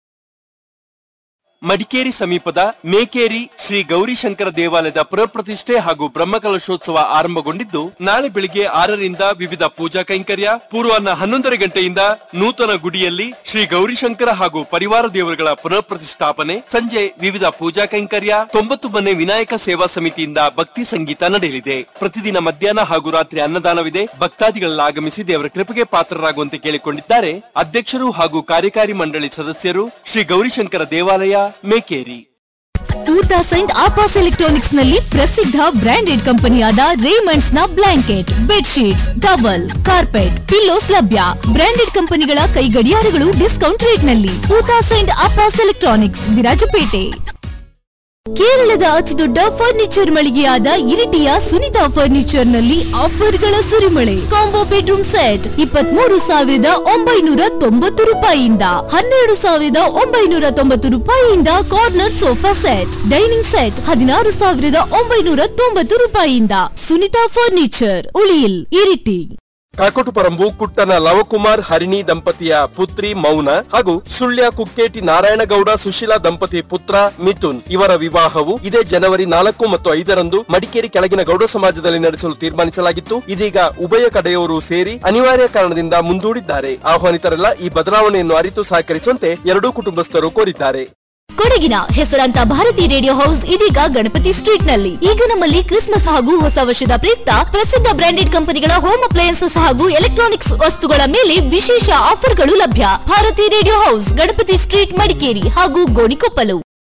Madikeri ಸಮೀಪದ ಮೇಕೇರಿ ಶ್ರೀ ಗೌರಿಶಂಕರ ದೇವಾಲಯದ ಪ್ರಪ್ರತಿಷ್ಠೆ ಹಾಗೂ ಬ್ರಹ್ಮಕಲಶೋತ್ಸವ ಆರಂಭಗೊಂಡಿದ್ದು ನಾಳೆ ಬೆಳಿಗ್ಗೆ ಆರರಿಂದ ವಿವಿಧ ಪೂಜಾ ಕೈಂಕರ್ಯ ಪೂರ್ವಾಹ್ನ ಹನ್ನೊಂದರ ಗಂಟೆಯಿಂದ ನೂತನ ಗುಡಿಯಲ್ಲಿ ಶ್ರೀ ಗೌರಿಶಂಕರ ಹಾಗೂ ಪರಿವಾರ ದೇವರುಗಳ ಪುನಃ ಪ್ರತಿಷ್ಠಾಪನೆ ಸಂಜೆ ವಿವಿಧ ಪೂಜಾ ಕೈಂಕರ್ಯ ತೊಂಬತ್ತು ಮನೆ ವಿನಾಯಕ ಸೇವಾ ಸಮಿತಿಯಿಂದ ಭಕ್ತಿ ಸಂಗೀತ ನಡೆಯಲಿದೆ ಪ್ರತಿದಿನ ಮಧ್ಯಾಹ್ನ ಹಾಗೂ ರಾತ್ರಿ ಅನ್ನದಾನವಿದೆ ಭಕ್ತಾದಿಗಳೆಲ್ಲ ಆಗಮಿಸಿ ದೇವರ ಕೃಪೆಗೆ ಪಾತ್ರರಾಗುವಂತೆ ಕೇಳಿಕೊಂಡಿದ್ದಾರೆ ಅಧ್ಯಕ್ಷರು ಹಾಗೂ ಕಾರ್ಯಕಾರಿ ಮಂಡಳಿ ಸದಸ್ಯರು ಶ್ರೀ ಗೌರಿಶಂಕರ ದೇವಾಲಯ ಮೇಕೇರಿ ಟೂ ತೌಸಂಡ್ ಆಪಾಸ್ ಎಲೆಕ್ಟ್ರಾನಿಕ್ಸ್ ನಲ್ಲಿ ಪ್ರಸಿದ್ಧ ಬ್ರಾಂಡೆಡ್ ಕಂಪನಿಯಾದ ರೇಮಂಡ್ಸ್ ನ blanket bedsheets towel carpet pillows ಲಭ್ಯ ಬ್ರಾಂಡೆಡ್ ಕಂಪನಿಗಳ ಕೈ ಗಡಿಯಾರಗಳು ಡಿಸ್ಕೌಂಟ್ ರೇಟ್ ನಲ್ಲಿ ಟೂ ತೌಸಂಡ್ ಆಪಾಸ್ ಎಲೆಕ್ಟ್ರಾನಿಕ್ಸ್ ವಿರಾಜಪೇಟೆ ಕೇರಳದ ಅತಿದೊಡ್ಡ ಫರ್ನಿಚರ್ ಮಳಿಗೆಯಾದ ಇರಿಟಿಯ ಸುನಿತಾ ಫರ್ನಿಚರ್ ನಲ್ಲಿ ಆಫರ್ಗಳ ಸುರಿಮಳೆ ಕಾಂಬೋ ಬೆಡ್ರೂಮ್ ಸೆಟ್ ಇಪ್ಪತ್ಮೂರು ಸಾವಿರದ ಒಂಬೈನೂರ ತೊಂಬತ್ತು ರೂಪಾಯಿಯಿಂದ ಹನ್ನೆರಡು ಸಾವಿರದ ಒಂಬೈನೂರ ತೊಂಬತ್ತು ರೂಪಾಯಿಯಿಂದ corner sofa set dining set ಹದಿನಾರು ಸಾವಿರದ ಒಂಬೈನೂರ ತೊಂಬತ್ತು ರೂಪಾಯಿಯಿಂದ ಸುನಿತಾ ಫರ್ನಿಚರ್ ಉಳಿಯಿಲ್ ಇರಿಟಿ ಕಾಕೋಟುಪರಂಬು ಕುಟ್ಟನ ಲವಕುಮಾರ್ ಹರಿಣಿ ದಂಪತಿಯ ಪುತ್ರಿ ಮೌನ ಹಾಗೂ ಸುಳ್ಯ ಕುಕ್ಕೇಟಿ ನಾರಾಯಣಗೌಡ ಸುಶೀಲಾ ದಂಪತಿ ಪುತ್ರ ಮಿಥುನ್ ಇವರ ವಿವಾಹವು ಇದೇ ಜನವರಿ ನಾಲ್ಕು ಮತ್ತು ಐದರಂದು ಮಡಿಕೇರಿ ಕೆಳಗಿನ ಗೌಡ ಸಮಾಜದಲ್ಲಿ ನಡೆಸಲು ತೀರ್ಮಾನಿಸಲಾಗಿತ್ತು ಇದೀಗ ಉಭಯ ಕಡೆಯವರು ಸೇರಿ ಅನಿವಾರ್ಯ ಕಾರಣದಿಂದ ಮುಂದೂಡಿದ್ದಾರೆ ಆಹ್ವಾನಿತರೆಲ್ಲ ಈ ಬದಲಾವಣೆಯನ್ನು ಅರಿತು ಸಹಕರಿಸುವಂತೆ ಎರಡೂ ಕುಟುಂಬಸ್ಥರು ಕೋರಿದ್ದಾರೆ ಕೊಡಗಿನ ಹೆಸರಾಂತ ಭಾರತಿ ರೇಡಿಯೋ ಹೌಸ್ ಇದೀಗ ಗಣಪತಿ ಸ್ಟ್ರೀಟ್ ನಲ್ಲಿ ಈಗ ನಮ್ಮಲ್ಲಿ ಕ್ರಿಸ್ಮಸ್ ಹಾಗೂ ಹೊಸ ವರ್ಷದ ಪ್ರಯುಕ್ತ ಪ್ರಸಿದ್ಧ ಬ್ರಾಂಡೆಡ್ ಕಂಪನಿಗಳ ಹೋಮ್ ಅಪ್ಲಯನ್ಸಸ್ ಹಾಗೂ ಎಲೆಕ್ಟ್ರಾನಿಕ್ಸ್ ವಸ್ತುಗಳ ಮೇಲೆ ವಿಶೇಷ ಆಫರ್ಗಳು ಲಭ್ಯ Bharati radio house Ganapati street Madikeri ಹಾಗೂ Gonikoppal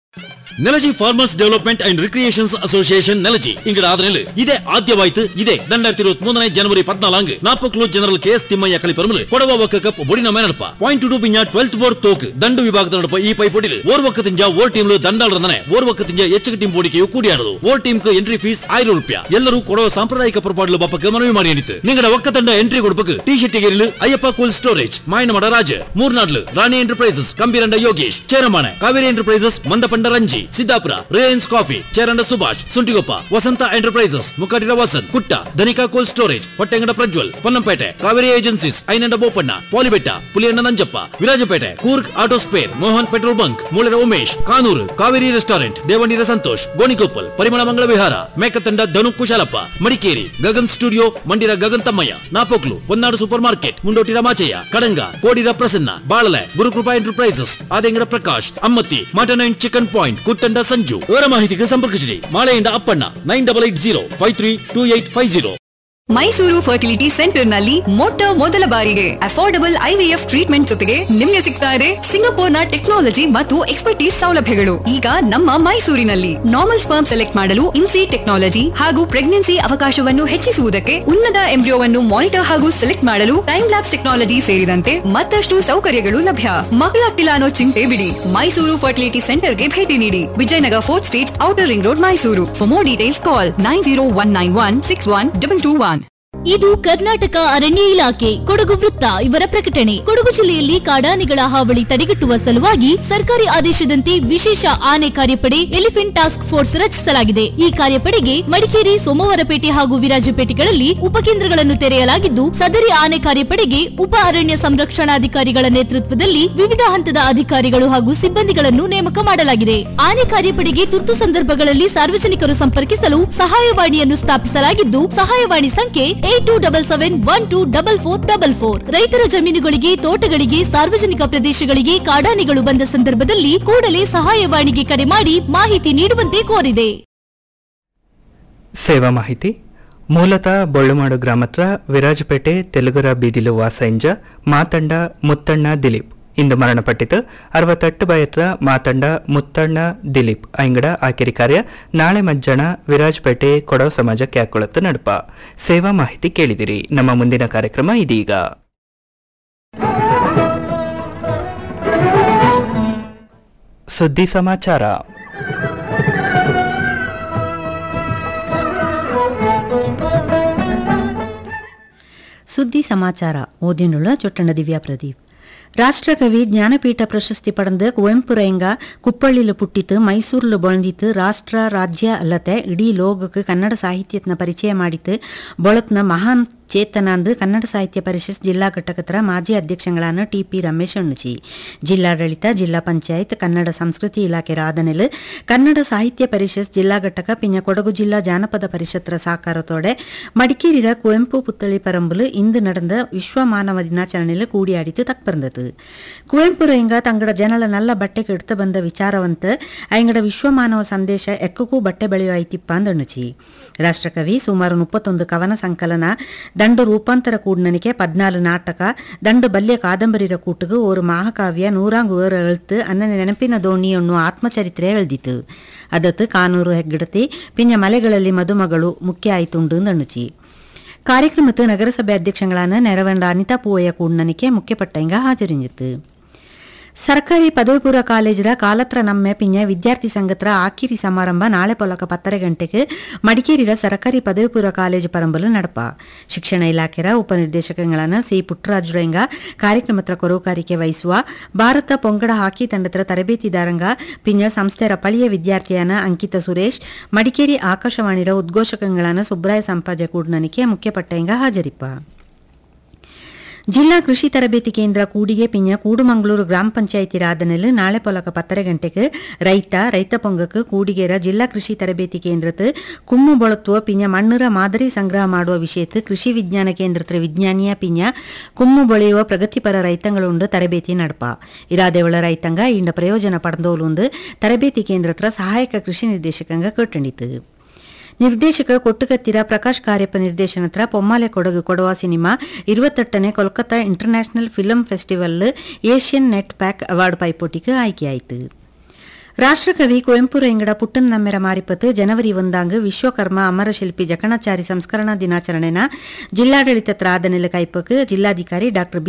Nelaji farmers development and recreations association Nelaji ಇಂಗಡ ಆದನೆಲ್ ಇದೇ ಆದ್ಯವಾಯ್ತು ಇದೇ ரெண்டாயிரத்தி இருபத்தி மூணு ஜனவரி பதினாலாங்கு நாப்பக்குழு ஜெனரல் கே எஸ் திம்மைய கழிப்பருமல் கொடவ ஒக்க கப் பொடின மேனಡಪ ಪಾಯಿಂಟ್ ಟು ಪಿಂಜ ಟ್ವೆಲ್ತ್ ಬೋರ್ಡ್ ತೋಕ್ ದಂಡು ವಿಭಾಗದ ನಡಪ ಈ ಪೈಪೋಟಿಲ್ ಓರ್ ಒಕ್ಕ ತಿಂಜ ಓರ್ ಟೀಮ್ ದಂಡಾಲ್ ರಂದನೆ ಓರ್ ಒಕ್ಕ ತಿಂಜ ಹೆಚ್ಚು ಟೀಮ್ ಬೋಡಿಕೆಯು ಕೂಡಿಯಾಡದು ಓರ್ ಟೀಮ್ ಎಂಟ್ರಿ ಫೀಸ್ ಆಯಿரம் ರೂಪಾಯಿ ಎಲ್ಲರೂ ಕೊಡುವ ಸಾಂಪ್ರದಾಯಿಕ ಪರಪಾಡಲು ಬಪ್ಪಕ್ಕೆ ಮನವಿ ಮಾಡಿ ಅನಿತು ನಿಂಗಡ ಒಕ್ಕ ತಂಡ ಎಂಟ್ರಿ ಕೊಡಬೇಕು ಟಿ ಶರ್ಟ್ ಗೆರಿಲು ಅಯ್ಯಪ್ಪ ಕೂಲ್ ಸ್ಟೋರೇಜ್ ಮಾಯನಮಡ ರಾಜ ಮೂರ್ನಾಡ್ಲು Rani enterprises Kambiranda Yogesh Cheramane Kaveri enterprises Mandapanda Ranji Siddapura Reliance coffee Cheranda Subhash Suntikoppa Vasantha enterprises Mukkatira Vasanth Kutta Dhanika cold storage Hottengada Prajwal Ponnampet Kaveri agencies Ainanda Bopanna Palibetta Puliyanna Nanjappa Virajpet Coorg auto spare Mohan petrol bunk Moolera Umesh Kanoor Kaveri restaurant Devanneera Santosh Gonikoppal Parimala Mangala Vihara Mekathanda Dhanu Kushalappa Madikeri Gagan studio ಮಂಡಿರ Gagan Thammaiah Napoklu Honnadu super market Mundottira Machaiah Kadanga Kodira Prasanna Balale Gurukrupa enterprises Adengada Prakash Ammathi mutton and chicken point Kuttanda Sanju ಇವರ ಮಾಹಿತಿಗೆ ಸಂಪರ್ಕಿಸಿರಿ ಮಾಳೆಯಿಂದ Appanna nine double eight zero five three two eight five zero Mysuru fertility centre ನಲ್ಲಿ ಮೊಟ್ಟ ಮೊದಲ ಬಾರಿಗೆ affordable IVF treatment ಜೊತೆಗೆ ನಿಮ್ಗೆ ಸಿಗ್ತಾ ಇದೆ ಸಿಂಗಪೂರ್ನ ಟೆಕ್ನಾಲಜಿ ಮತ್ತು ಎಕ್ಸ್ಪರ್ಟೀಸ್ ಸೌಲಭ್ಯಗಳು ಈಗ ನಮ್ಮ ಮೈಸೂರಿನಲ್ಲಿ ನಾರ್ಮಲ್ ಸ್ಪರ್ಮ್ ಸೆಲೆಕ್ಟ್ ಮಾಡಲು ಇನ್ಸಿ ಟೆಕ್ನಾಲಜಿ ಹಾಗೂ ಪ್ರೆಗ್ನೆನ್ಸಿ ಅವಕಾಶವನ್ನು ಹೆಚ್ಚಿಸುವುದಕ್ಕೆ ಉನ್ನತ ಎಂಬ್ರಿಯೋವನ್ನು ಮಾನಿಟರ್ ಹಾಗೂ ಸೆಲೆಕ್ಟ್ ಮಾಡಲು ಟೈಮ್ ಲ್ಯಾಬ್ಸ್ ಟೆಕ್ನಾಲಜಿ ಸೇರಿದಂತೆ ಮತ್ತಷ್ಟು ಸೌಕರ್ಯಗಳು ಲಭ್ಯ ಮಕ್ಕಳಾಗ್ತಿಲ್ಲ ಅನ್ನೋ ಚಿಂತೆ ಬಿಡಿ ಮೈಸೂರು ಫರ್ಟಿಲಿಟಿ ಸೆಂಟರ್ಗೆ ಭೇಟಿ ನೀಡಿ Vijayanagara fourth street outer ring road Mysuru for more details call nine zero one nine one six one double two one ಇದು ಕರ್ನಾಟಕ ಅರಣ್ಯ ಇಲಾಖೆ ಕೊಡಗು ವೃತ್ತ ಇವರ ಪ್ರಕಟಣೆ ಕೊಡಗು ಜಿಲ್ಲೆಯಲ್ಲಿ ಕಾಡಾನೆಗಳ ಹಾವಳಿ ತಡೆಗಟ್ಟುವ ಸಲುವಾಗಿ ಸರ್ಕಾರಿ ಆದೇಶದಂತೆ ವಿಶೇಷ ಆನೆ ಕಾರ್ಯಪಡೆ ಎಲಿಫೆಂಟ್ ಟಾಸ್ಕ್ ಫೋರ್ಸ್ ರಚಿಸಲಾಗಿದೆ ಈ ಕಾರ್ಯಪಡೆಗೆ ಮಡಿಕೇರಿ ಸೋಮವಾರಪೇಟೆ ಹಾಗೂ ವಿರಾಜಪೇಟೆಗಳಲ್ಲಿ ಉಪಕೇಂದ್ರಗಳನ್ನು ತೆರೆಯಲಾಗಿದ್ದು ಸದರಿ ಆನೆ ಕಾರ್ಯಪಡೆಗೆ ಉಪ ಅರಣ್ಯ ಸಂರಕ್ಷಣಾಧಿಕಾರಿಗಳ ನೇತೃತ್ವದಲ್ಲಿ ವಿವಿಧ ಹಂತದ ಅಧಿಕಾರಿಗಳು ಹಾಗೂ ಸಿಬ್ಬಂದಿಗಳನ್ನು ನೇಮಕ ಮಾಡಲಾಗಿದೆ ಆನೆ ಕಾರ್ಯಪಡೆಗೆ ತುರ್ತು ಸಂದರ್ಭಗಳಲ್ಲಿ ಸಾರ್ವಜನಿಕರು ಸಂಪರ್ಕಿಸಲು ಸಹಾಯವಾಣಿಯನ್ನು ಸ್ಥಾಪಿಸಲಾಗಿದ್ದು ಸಹಾಯವಾಣಿ ಸಂಖ್ಯೆ eight two double seven one two double four double four ರೈತರ ಜಮೀನುಗಳಿಗೆ ತೋಟಗಳಿಗೆ ಸಾರ್ವಜನಿಕ ಪ್ರದೇಶಗಳಿಗೆ ಕಾಡಾನೆಗಳು ಬಂದ ಸಂದರ್ಭದಲ್ಲಿ ಕೂಡಲೇ ಸಹಾಯವಾಣಿಗೆ ಕರೆ ಮಾಡಿ ಮಾಹಿತಿ ನೀಡುವಂತೆ ಕೋರಿದೆ ಸೇವಾ ಮಾಹಿತಿ ಮೂಲತಃ ಬೊಳ್ಳುಮಾಡು ಗ್ರಾಮತ್ರ ವಿರಾಜಪೇಟೆ ತೆಲುಗುರ ಬೀದಿಲು ವಾಸಂಜ ಮಾತಂಡ ಮುತ್ತಣ್ಣ ದಿಲೀಪ್ ಇಂದು ಮರಣಪಟ್ಟಿತು ಅರವತ್ತೆಟ್ಟು ಬಯತ್ರ ಮಾತಂಡ ಮುತ್ತಣ್ಣ ದಿಲೀಪ್ ಐಂಗಡ ಆಕೆರಿ ಕಾರ್ಯ ನಾಳೆ ಮಜ್ಜಣ ವಿರಾಜಪೇಟೆ ಕೊಡವ ಸಮಾಜಕ್ಕೆ ಹಾಕೊಳ್ಳುತ್ತ ನಡುಪ ಸೇವಾ ಮಾಹಿತಿ ಕೇಳಿದಿರಿ ನಮ್ಮ ಮುಂದಿನ ಕಾರ್ಯಕ್ರಮ ಇದೀಗ ಸುದ್ದಿ ಸಮಾಚಾರ ಸುದ್ದಿ ಸಮಾಚಾರ ಓದಿನುಳ್ಳ ಚೊಟ್ಟಣ ದಿವ್ಯಾ ಪ್ರದೀಪ್ ರಾಷ್ಟ್ರಕವಿ ಜ್ಞಾನಪೀಠ ಪ್ರಶಸ್ತಿ ಪಡೆದ ಕುವೆಂಪು ರೆಂಗ ಕುಪ್ಪಳ್ಳಿಲು ಪುಟ್ಟಿತು ಮೈಸೂರಿಲು ಬೊಳಂದಿತ್ತು ರಾಷ್ಟ್ರ ರಾಜ್ಯ ಅಲ್ಲದೆ ಇಡೀ ಲೋಕಕ್ಕೆ ಕನ್ನಡ ಸಾಹಿತ್ಯತ್ನ ಪರಿಚಯ ಮಾಡಿತ್ತು ಬೊಳತ್ನ ಮಹಾನ್ ಚೇತನಾಂದು ಕನ್ನಡ ಸಾಹಿತ್ಯ ಪರಿಷತ್ ಜಿಲ್ಲಾ ಘಟಕದ ಮಾಜಿ ಅಧ್ಯಕ್ಷಗಳಾன ಟಿ ಪಿ ರಮೇಶ್ ಅಣ್ಣುಚಿ ಜಿಲ್ಲಾಡಳಿತ ಜಿಲ್ಲಾ ಪಂಚಾಯತ್ ಕನ್ನಡ ಸಂಸ್ಕೃತಿ ಇಲಾಖೆ ರಾಧನೆಲ್ ಕನ್ನಡ ಸಾಹಿತ್ಯ ಪರಿಷತ್ ಜಿಲ್ಲಾ ಘಟಕ ಪಿಂಜ ಕೊಡಗು ಜಿಲ್ಲಾ ಜಾನಪದ ಪರಿಷತ್ತರ ಸಾಕಾರತೋಡೆ ಮಡಿಕೇರಿಯ ಕುವೆಂಪು ಪುತ್ತಳಿ ಪರಂಬಲು ಇಂದು ನಡೆದ ವಿಶ್ವ ಮಾನವ ದಿನಾಚರಣೆಯಲ್ಲಿ ಕೂಡಿಯಾಡಿತು ತಕ್ಪರ್ந்தது ಕುವೆಂಪು ರೆಂಗ ತಂಗಡ ಜನಲ ನಲ್ಲ ಬಟ್ಟೆ ಕೆಡ್ತ ಬಂದ ವಿಚಾರವಂತ ಐಂಗಡ ವಿಶ್ವ ಮಾನವ ಸಂದೇಶ ಎಕ್ಕಕ್ಕೂ ಬಟ್ಟೆ ಬೆಳೆಯೋ ಐತಿಪ್ಪ ಅಂದಣ್ಣುಚಿ ರಾಷ್ಟ್ರಕವಿ ಸುಮಾರು ಮುಪ್ಪತ್ತೊಂದು ಕವನ ಸಂಕಲನ ದಂಡು ರೂಪಾಂತರ ಕೂಡ್ನನಿಕೆ ಪದ್ನಾಲು ನಾಟಕ ದಂಡು ಬಲ್ಯ ಕಾದಂಬರಿರ ಕೂಟುಗು ஒரு ಮಹಾಕಾವ್ಯ ನೂರಾಂಗ್ ಓರ್ ಎಳ್ತು ಅನ್ನನ ನೆನಪಿನ ದೋಣಿ ಎನ್ನುವ ಆತ್ಮಚರಿತ್ರೆ ಎಳ್ದಿತು ಅದತ್ತು ಕಾನೂರು ಹೆಗ್ಗಡತಿ ಪಿಂಜ ಮಲೆಗಳಲ್ಲಿ ಮದುಮಗಳು ಮುಖ್ಯ ಆಯ್ತುಂಡು ಅಂದಣ್ಣುಚಿ ಕಾರ್ಯಕ್ರಮத்து ನಗರಸಭೆ ಅಧ್ಯಕ್ಷಗಳಾன ನೆರವಂಡ ಅನಿತಾ ಪೂವಯ್ಯ ಕೂಡ್ನನಿಕೆ ಮುಖ್ಯಪಟ್ಟಂಗ ಹಾಜರಿಂಜಿತು ಸರ್ಕಾರಿ ಪದವಿ ಪೂರ್ವ ಕಾಲೇಜರ ಕಾಲತ್ರ ನಮ್ಮೆ ಪಿಂಜ ವಿದ್ಯಾರ್ಥಿ ಸಂಘತ್ರ ಆಕಿರಿ ಸಮಾರಂಭ ನಾಳೆ ಪೊಲಕ ಪತ್ತರ ಗಂಟೆಗೆ ಮಡಿಕೇರಿಯ ಸರ್ಕಾರಿ ಪದವಿ ಪೂರ್ವ ಕಾಲೇಜು ಪರಂಬಲು ನಡಪ ಶಿಕ್ಷಣ ಇಲಾಖೆಯ ಉಪನಿರ್ದೇಶಕಗಳಾன ಸಿ ಪುಟ್ಟರಾಜುರಂಗ ಕಾರ್ಯಕ್ರಮತ್ರ ಕೊರೋಕಾರಿಕೆ ವಹಿಸುವ ಭಾರತ ಪೊಂಗಡ ಹಾಕಿ ತಂಡತ್ರ ತರಬೇತಿದಾರಂಗ ಪಿಂಜ ಸಂಸ್ಥೆರ ಪಳಿಯ ವಿದ್ಯಾರ್ಥಿಯಾನ ಅಂಕಿತ ಸುರೇಶ್ ಮಡಿಕೇರಿ ಆಕಾಶವಾಣಿರ ಉದ್ಘೋಷಕಗಳಾன ಸುಬ್ರಾಯ ಸಂಪಾಜ ಕೂಡ್ನನಿಕೆ ಮುಖ್ಯಪಟ್ಟಂಗ ಹಾಜರಿಪ್ಪ ಜಿಲ್ಲಾ ಕೃಷಿ ತರಬೇತಿ ಕೇಂದ್ರ ಕೂಡಿಗೆ ಪಿಂಜ ಕೂಡುಮಂಗಳೂರು ಗ್ರಾಮ ಪಂಚಾಯಿತಿ ರಾಧನೆಲ್ ನಾಳೆ ಪೊಲಕ ಪತ್ತರೆ ಗಂಟೆಗೆ ರೈತ ರೈತ ಪೊಂಗಕ್ಕೆ ಕೂಡಿಗೆರ ಜಿಲ್ಲಾ ಕೃಷಿ ತರಬೇತಿ ಕೇಂದ್ರത്ത് ಕುಮ್ಮು ಬಳತ್ತುವ ಪಿಂಜ ಮಣ್ಣರ ಮಾದರಿ ಸಂಗ್ರಹ ಮಾಡುವ ವಿಷಯത്ത് ಕೃಷಿ ವಿಜ್ಞಾನ ಕೇಂದ್ರತ್ರ ವಿಜ್ಞಾನಿಯ ಪಿಂಜ ಕುಮ್ಮು ಬೆಳೆಯುವ ಪ್ರಗತಿಪರ ರೈತಂಗಳುಂಡು ತರಬೇತಿ ನಡಪ ಇರಾದೇವಳ ರೈತಂಗ ಇಂಡ ಪ್ರಯೋಜನ ಪಡೆದೋಲುಂದು ತರಬೇತಿ ಕೇಂದ್ರತ್ರ ಸಹಾಯಕ ಕೃಷಿ ನಿರ್ದೇಶಕಂಗ ಕಟ್ಟಣಿತು ನಿರ್ದೇಶಕ ಕೊಟ್ಟುಕತ್ತಿರ ಪ್ರಕಾಶ್ ಕಾರ್ಯಪ್ಪ ನಿರ್ದೇಶನತ್ರ ಪೊಮ್ಮಾಲೆ ಕೊಡಗು ಕೊಡವ ಸಿನಿಮಾ ഇരുപത്തെട്ടിന് കൊൽക്കത്ത ഇന്റർനാഷണൽ ഫിലിം ഫെസ്റ്റിവലിൽ ഏഷ്യൻ നെറ്റ് പാക്ക് അവാർഡ് പൈപ്പോട്ടിക്ക് ആയ്ಕೆಯಾಯಿತು ರಾಷ್ಟ್ರಕವಿ ಕುವೆಂಪು ರೆಂಗಡ ಪುಟ್ಟನ್ ನಮ್ಮೆರ ಮಾರಿಪತ್ತು ಜನವರಿ ಒಂದಾಂಗ್ ವಿಶ್ವಕರ್ಮ ಅಮರಶಿಲ್ಪಿ ಜಕಣಾಚಾರಿ ಸಂಸ್ಕರಣಾ ದಿನಾಚರಣೆನ ಜಿಲ್ಲಾಡಳಿತ ಆದನೆಲ ಕೈಪಕ್ ಜಿಲ್ಲಾಧಿಕಾರಿ ಡಾ ಬಿ